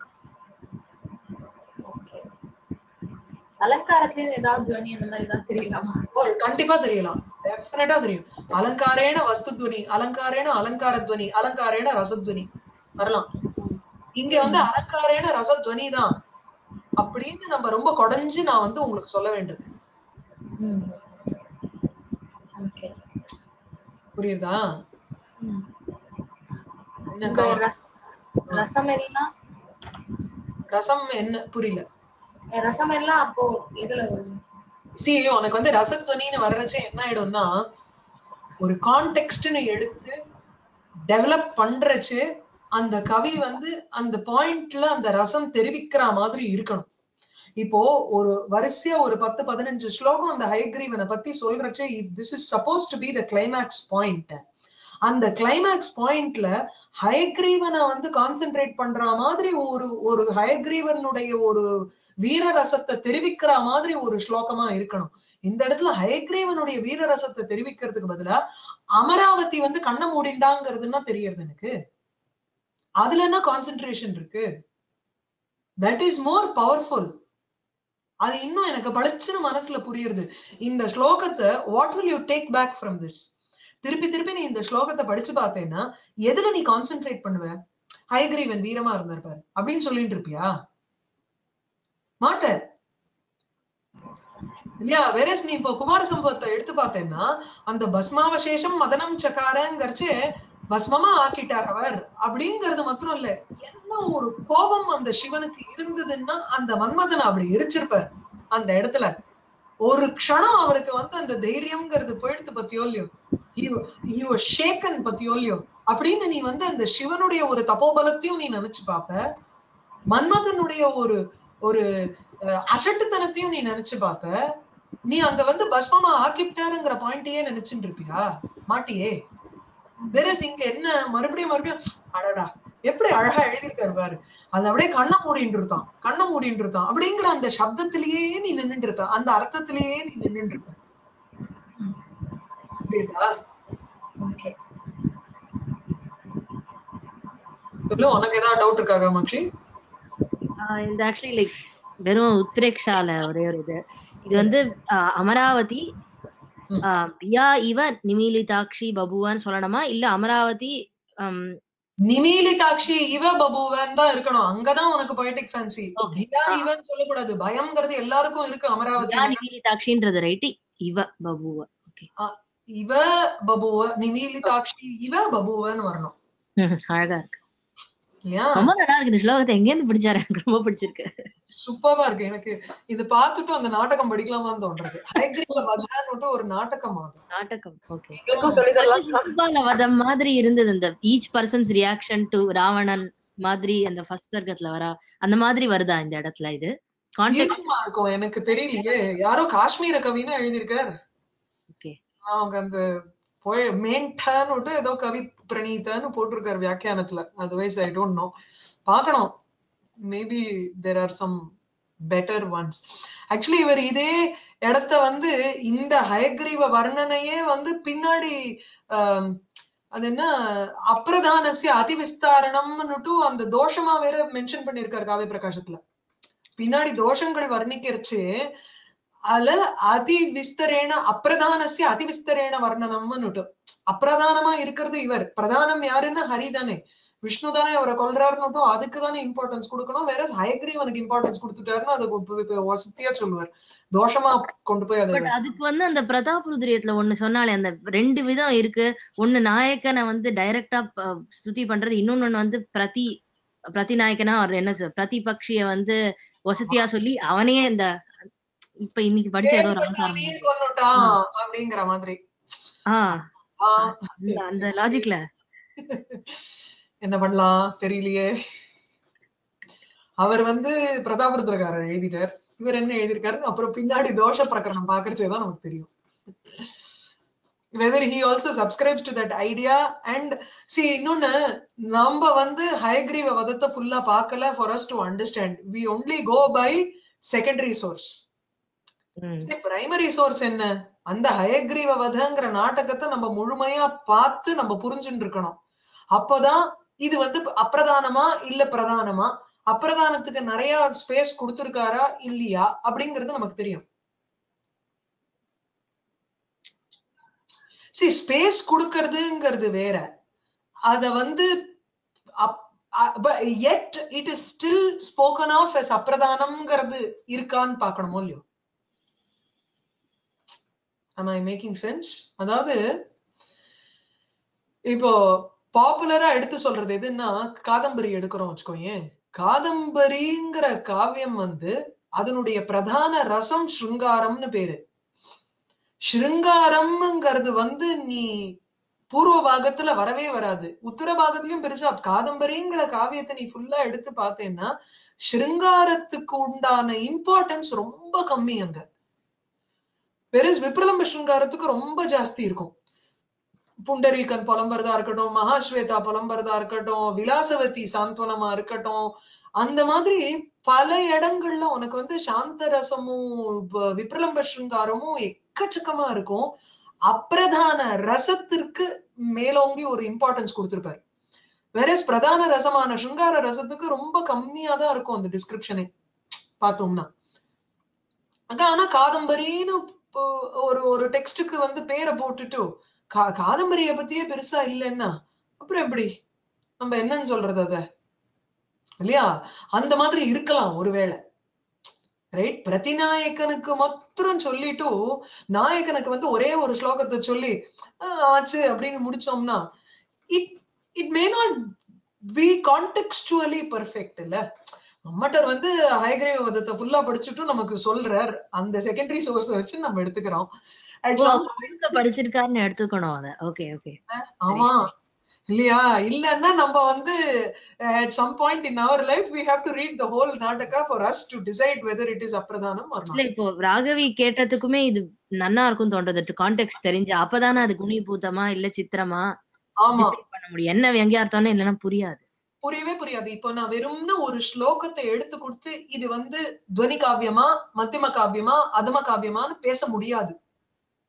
ஓகே அலங்காரத்துலயும் ஏதாவது துவனி அந்த மாதிரி ஏதாவது தெரியலாமா ஓ, கண்டிப்பா தெரியலாம் டெஃபினட்டா தெரியும் அலங்காரேன வஸ்துத்வனி அலங்காரேன அலங்காரத்வனி அலங்காரேன ரசத்வனி வரலாம் இங்க வந்து அலங்காரேன ரசத்வனி தான் அப்படின்னு நம்ம ரொம்ப கொடைஞ்சு நான் வந்து உங்களுக்கு சொல்ல வேண்டும் ஓகே புரியுதா என்ன இந்த ரஸ் ரசம் எல்லாம் ரசம் என்ன புரியல ரசம் எல்லாம் அப்போ எதுல வரும் சி உனக்கு வந்து ரசத்வனின்னு வர்றச்சே என்ன ஆயிடும்னா ஒரு கான்டெக்ட்னு எடுத்து டெவலப் பண்றச்சு அந்த கவி வந்து அந்த பாயிண்ட்ல அந்த ரசம் தெரிவிக்கிற மாதிரி இருக்கணும் இப்போ ஒரு வரிசையா ஒரு பத்து பதினஞ்சு ஸ்லோகம் அந்த ஹைக்ரீவனை பத்தி சொல்றச்சே this is supposed to be the climax point அந்த கிளைமேக்ஸ் பாயிண்ட்ல ஹயக்ரீவனை வந்து கான்சென்ட்ரேட் பண்ற மாதிரி ஒரு ஒரு ஹயக்ரீவனுடைய ஒரு வீரரசத்தை தெரிவிக்கிற மாதிரி ஒரு ஸ்லோகமா இருக்கணும் இந்த இடத்துல ஹயக்ரீவனுடைய வீரரசத்தை தெரிவிக்கிறதுக்கு பதிலா அமராவதி வந்து கண்ணை மூடிண்டாங்கிறதுன்னா தெரியறது எனக்கு அதுல என்ன கான்சென்ட்ரேஷன் இருக்கு தட் இஸ் மோர் பவர்ஃபுல் அது இன்னும் எனக்கு பளிச்சுன்னு மனசுல புரியுது இந்த ஸ்லோகத்தை what will you take back from this திருப்பி திருப்பி நீ இந்த ஸ்லோகத்தை படிச்சு பார்த்தேன்னா எதுல நீ கான்சென்ட்ரேட் பண்ணுவ ஹயக்ரீவன் வீரமா இருந்திருப்பாரு அப்படின்னு சொல்லிட்டு இருப்பியா மாட்ட இல்லையா வேறஸ் நீ இப்போ குமார சம்பவத்தை எடுத்து பார்த்தேன்னா அந்த பஸ்மாவசேஷம் மதனம் சக்காரங்கிறச்சு பஸ்மமா ஆக்கிட்டார் அவர் அப்படிங்கறது மாத்திரம் இல்ல என்ன ஒரு கோபம் அந்த சிவனுக்கு இருந்ததுன்னா அந்த மன்மதனை அப்படி எரிச்சிருப்பார் அந்த இடத்துல ஒரு க்ஷணம் அவருக்கு வந்து அந்த தைரியம்ங்கிறது போயிடுத்து பத்தியோ இல்லையோ ஷேக்கன் பத்தியோ இல்லையோ அப்படின்னு நீ வந்து அந்த சிவனுடைய ஒரு தபோபலத்தையும் நீ நினைச்சு பாப்ப மன்மதனுடைய ஒரு ஒரு அஹ், அசட்டுத்தனத்தையும் நீ நினைச்சு பாப்ப நீ அங்க வந்து பஸ்மமா ஆக்கிவிட்டாருங்கிற பாயிண்டையே நினைச்சுட்டு இருப்பியா மாட்டியே வெரஸ் இங்க என்ன மறுபடியும் மறுபடியும் அடடா எப்படி அழகா எழுதியிருக்காரு பாரு அது அப்படியே கண்ணை மூடிட்டு இருக்கான் கண்ணை மூடிட்டு இருக்கான் அப்படிங்கிற அந்த சப்தத்திலேயே நீ நின்னுட்டு இருப்ப அந்த அர்த்தத்திலேயே நீ நின்னுட்டு இருப்ப புரியுதா ஓகே சொல்லு உனக்கு ஏதாவது டவுட் இருக்கா காமாட்சி ஆஹ் இந்த ஆக்சுவலி லைக் வெறும் உத்ரேக்ஷால ஒரே ஒரு இது இது வந்து ஆஹ் அமராவதி ம். ஆஹ் பியா இவ நிமிலிதாட்சி பபுவான்னு சொல்லணுமா இல்ல அமராவதி ஆம், நிமீலிதாட்சி இவ பபுவன் தான் இருக்கணும் அங்கதான் உனக்கு பொய்டிக் ஃபேன்சி Okay. பியா இவன் சொல்லக்கூடாது பயம்ங்கிறது எல்லாருக்கும் இருக்கு அமராவதி பியா நிமிலிதாட்சின்றது ரைட்டு இவ பபுவ ஓகே இவ பபுவ நிமீலிதாட்சி இவ பபுவன்னு வரணும் அழகா இருக்கு இல்லையா ரொம்ப நல்லா இருக்கு இந்த ஸ்லோகத்தை எங்க இருந்து பிடிச்சாரு எனக்கு ரொம்ப பிடிச்சிருக்கு சூப்பரா இருக்கு எனக்கு இது பார்த்துட்டு அந்த நாடகம் படிக்கலாமான்னு தோன்றது ஹைகிரீவ வதான்னு ஒரு நாடகம் அது நாடகம் ஓகே எங்களுக்கும் சொல்லி தரலாம் சிசுபால வதம் மாதிரி இருந்தது இந்த each persons reaction to Ravanan மாதிரி அந்த ஃபர்ஸ்ட் சர்க்கத்துல வரா அந்த மாதிரி வருதா இந்த இடத்துல இது கான்டெக்ட் இருக்குமா இருக்கும் எனக்கு தெரியலையே யாரோ காஷ்மீர கவின்னு எழுதியிருக்கார் ஓகே அவங்க அந்த போய் மேன்டான்னு விட்டு ஏதோ கவி பிரணீதான்னு போட்டிருக்காரு வியாக்கியானத்துல அதர்வைஸ் ஐ டோன்ட் நோ பார்க்கணும் maybe there are some better ones actually இவர் இதே இடத்த வந்து இந்த ஹயக்ரீவ வர்ணனையே வந்து பின்னாடி ஆம், அது என்ன அப்பிரதானசிய அதிவிஸ்தாரணம்னுட்டு அந்த தோஷமா வேற மென்ஷன் பண்ணிருக்காரு காவிய பிரகாசத்துல பின்னாடி தோஷங்கள் வர்ணிக்கிறச்சு அதுல அதி விஸ்தரேன அப்பிரதானசிய அதிவிஸ்தரேன வர்ணனம்னுட்டு அப்பிரதானமா இருக்கிறது இவர் பிரதானம் யாருன்னா ஹரி தானே விஷ்ணு தானே அவரை கொல்றாருன்னு அதுக்கு தானே இம்பார்ட்டன்ஸ் கொடுக்கணும் வேற ஹயக்ரீவனுக்கு இம்பார்ட்டன்ஸ் கொடுத்துட்டாருன்னு அதை இப்ப- இப்ப வசதியா சொல்லுவார் தோஷமா கொண்டு போய் அதை பட் அதுக்கு வந்து அந்த பிரதாப் ருத்ரியத்துல ஒண்ணு சொன்னாலே அந்த ரெண்டு விதம் இருக்கு ஒண்ணு நாயக்கனை வந்து டைரக்டா ஸ்துதி பண்றது இன்னொன்னு ஒண்ணு வந்து பிரதி பிரதி நாயக்கனா அவர் என்ன சொல் பிரதிபக்ஷிய வந்து வசதியா சொல்லி அவனையே இந்த இப்ப இன்னைக்கு படிச்ச ஏதோ ஒரு அவதாரம் நீ கொன்னுட்டான் அப்படிங்கிற மாதிரி ஆஹ் ஆஹ் அந்த அந்த லாஜிக்ல என்ன பண்ணலாம் தெரியலையே அவர் வந்து பிரதாபருத்ரகாரர் எழுதிட்டார் இவர் என்ன எழுதியிருக்காரு அப்புறம் பின்னாடி தோஷ பிரகரணம் பாக்குறச்சேதான் நமக்கு தெரியும் whether he also subscribes to that idea and see இன்னொன்னு நம்ம வந்து ஹயக்ரீவ வதத்தை ஃபுல்லா பார்க்கல for us to understand we only go by secondary source primary source என்ன அந்த ஹயக்ரீவ வதங்கிற நாடகத்தை நம்ம முழுமையா பார்த்து நம்ம புரிஞ்சுட்டு இருக்கணும் அப்போதான் இது வந்து அப்பிரதானமா இல்ல பிரதானமா அப்பிரதானத்துக்கு நிறைய ஸ்பேஸ் கொடுத்திருக்காரா இல்லையா அப்படிங்கிறது நமக்கு தெரியும் சி ஸ்பேஸ் கொடுக்கறதுங்கிறது வேற அத வந்து yet it is still spoken of as அப்பிரதானம்ங்கிறது இருக்கான்னு பார்க்கணுமோ இல்லையோ am i மேக்கிங் சென்ஸ் அதாவது இப்போ பாப்புலரா எடுத்து சொல்றது எதுன்னா காதம்பரி எடுக்கிறோம் வச்சுக்கோயேன் காதம்பரிங்கிற காவியம் வந்து அதனுடைய பிரதான ரசம் ஸ்ருங்காரம்னு பேரு ஸ்ருங்காரம்ங்கிறது வந்து நீ பூர்வ பாகத்துல வரவே வராது உத்தர பாகத்திலயும் பெருசா காதம்பரிங்கிற காவியத்தை நீ ஃபுல்லா எடுத்து பார்த்தேன்னா ஸ்ருங்காரத்துக்கு உண்டான இம்பார்ட்டன்ஸ் ரொம்ப கம்மி அங்க பெருஸ் விப்ரலம்ப ஸ்ருங்காரத்துக்கு ரொம்ப ஜாஸ்தி இருக்கும் புண்டரீகன் புலம்புறதா இருக்கட்டும் மகாஸ்வேதா புலம்புறதா இருக்கட்டும் விலாசவதி சாந்தவனமா இருக்கட்டும் அந்த மாதிரி பல இடங்கள்ல உனக்கு வந்து சாந்த ரசமும் விப்ரலம்ப ஸ்ருங்காரமும் எக்கச்சக்கமா இருக்கும் அப்பிரதான ரசத்திற்கு மேலோங்கி ஒரு இம்பார்ட்டன்ஸ் கொடுத்திருப்பாரு வேற பிரதான ரசமான ஸ்ருங்கார ரசத்துக்கு ரொம்ப கம்மியா தான் இருக்கும் அந்த டிஸ்கிரிப்ஷனே பார்த்தோம்னா ஆனா காதம்பரின்னு ஒரு ஒரு டெக்ஸ்டுக்கு வந்து பேரை போட்டுட்டு கா காதம்பரிய பத்தியே பெருசா இல்லைன்னா அப்புறம் எப்படி நம்ம என்னன்னு சொல்றது அத இல்லையா அந்த மாதிரி இருக்கலாம் ஒருவேளை ரைட் பிரதிநாயக்கனுக்கு மாத்திரம் சொல்லிட்டு நாயக்கனுக்கு வந்து ஒரே ஒரு ஸ்லோகத்தை சொல்லி ஆச்சு அப்படின்னு முடிச்சோம்னா it it may not be contextually perfect இல்ல நம்மட்டர் வந்து ஹயக்ரீவ வதத்தை ஃபுல்லா படிச்சுட்டும் நமக்கு சொல்றார் அந்த செகண்டரி சோர்ஸ் வச்சு நம்ம எடுத்துக்கிறோம் படிச்சிருக்காருன்னு எடுத்துக்கணும் அத ஓகே ஓகே ஆமா இல்லையா இல்லன்னா நம்ம வந்து at some point in our life we have to read the whole நாடகா for us to decide whether it is அப்பிரதானம் ஆர் இல்ல இப்போ ராகவி கேட்டதுக்குமே இது நன்னா இருக்கும் தோன்றது கான்டெக்ட் தெரிஞ்சு அப்பதானே அது குணிபூதமா இல்ல சித்திரமா ஆமா பண்ண முடியும் என்ன வெங்கியார்த்தம்னு இல்லைன்னா புரியாது புரியவே புரியாது இப்போ நான் வெறும்னு ஒரு ஸ்லோகத்தை எடுத்து கொடுத்து இது வந்து துவனி காவியமா மத்தியம காவியமா அதம காவியமான்னு பேச முடியாது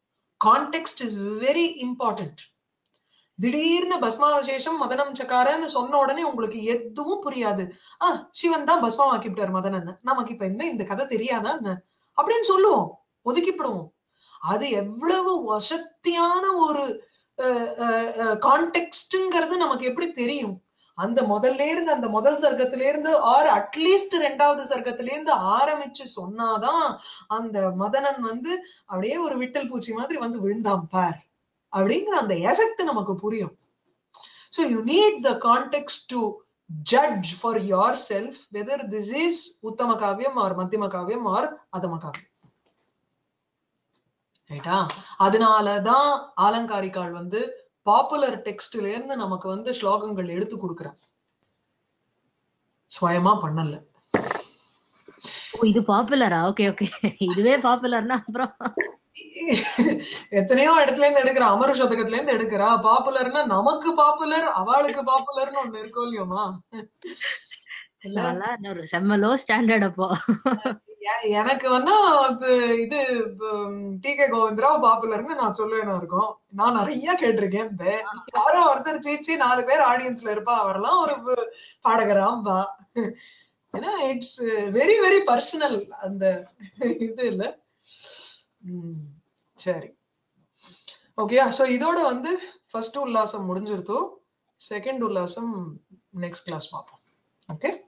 கான்டெக்ட் இஸ் வெரி இம்பார்ட்டன்ட் திடீர்னு பஸ்மாவசேஷம் மதனம் சக்காரன்னு சொன்ன உடனே உங்களுக்கு எதுவும் புரியாது ஆஹ் சிவன் தான் பஸ்மாவாக்கிவிட்டார் மதனன் நமக்கு இப்ப என்ன இந்த கதை தெரியாதா என்ன அப்படின்னு சொல்லுவோம் ஒதுக்கிப்படுவோம் அது எவ்வளவு வசத்தியான ஒரு கான்டெக்ட்ங்கிறது நமக்கு எப்படி தெரியும் அந்த முதல்ல இருந்து அந்த முதல் சர்க்கத்துல இருந்து ஆர் அட்லீஸ்ட் ரெண்டாவது சர்க்கத்துல இருந்து ஆரம்பிச்சு சொன்னாதான் அந்த மதனன் வந்து அப்படியே ஒரு விட்டல் பூச்சி மாதிரி வந்து விழுந்தான் பார் அப்படிங்கிற அந்த எஃபெக்ட் நமக்கு புரியும் so you need the context to judge for yourself whether this is உத்தம காவியம் ஆர் மத்தியம காவியம் ஆர் அதம காவியம் ரைட்டா அதனாலதான் ஆலங்காரிக்கால் வந்து பாப்புலர் டெக்ஸ்ட்ல இருந்து நமக்கு வந்து ஸ்லோகங்கள் எடுத்து கொடுக்குறான் சுயமா பண்ணல ஓ இது பாப்புலரா ஓகே ஓகே இதுவே பாப்புலர்னா அப்புறம் எத்தனையோ இடத்துல இருந்து எடுக்கிறா அமர சதகத்துல இருந்து எடுக்கிறா பாப்புலர்னா நமக்கு பாப்புலர் அவளுக்கு பாப்புலர்னு ஒண்ணு இருக்கும் இல்லையோமா இல்ல நல்லா ஒரு செம்ம லோ ஸ்டாண்டர்ட் அப்போ எ- எனக்கு வேணா அது இது டி கே கோவிந்தராவ் பாப்புலர்னு நான் சொல்லுவேனா இருக்கும் நான் நிறைய கேட்டிருக்கேன் பே- யாரோ ஒருத்தர் சீச்சி நாலு பேர் ஆடியன்ஸ்ல இருப்பா அவரெல்லாம் ஒரு ப- பாடகராம்பா ஏன்னா இட்ஸ் வெரி வெரி பர்சனல் அந்த இது இல்ல உம் சரி ஓகே சோ இதோட வந்து ஃபர்ஸ்ட் உல்லாசம் முடிஞ்சிருத்தோ செகண்ட் உல்லாசம் நெக்ஸ்ட் கிளாஸ் பார்ப்போம் ஓகே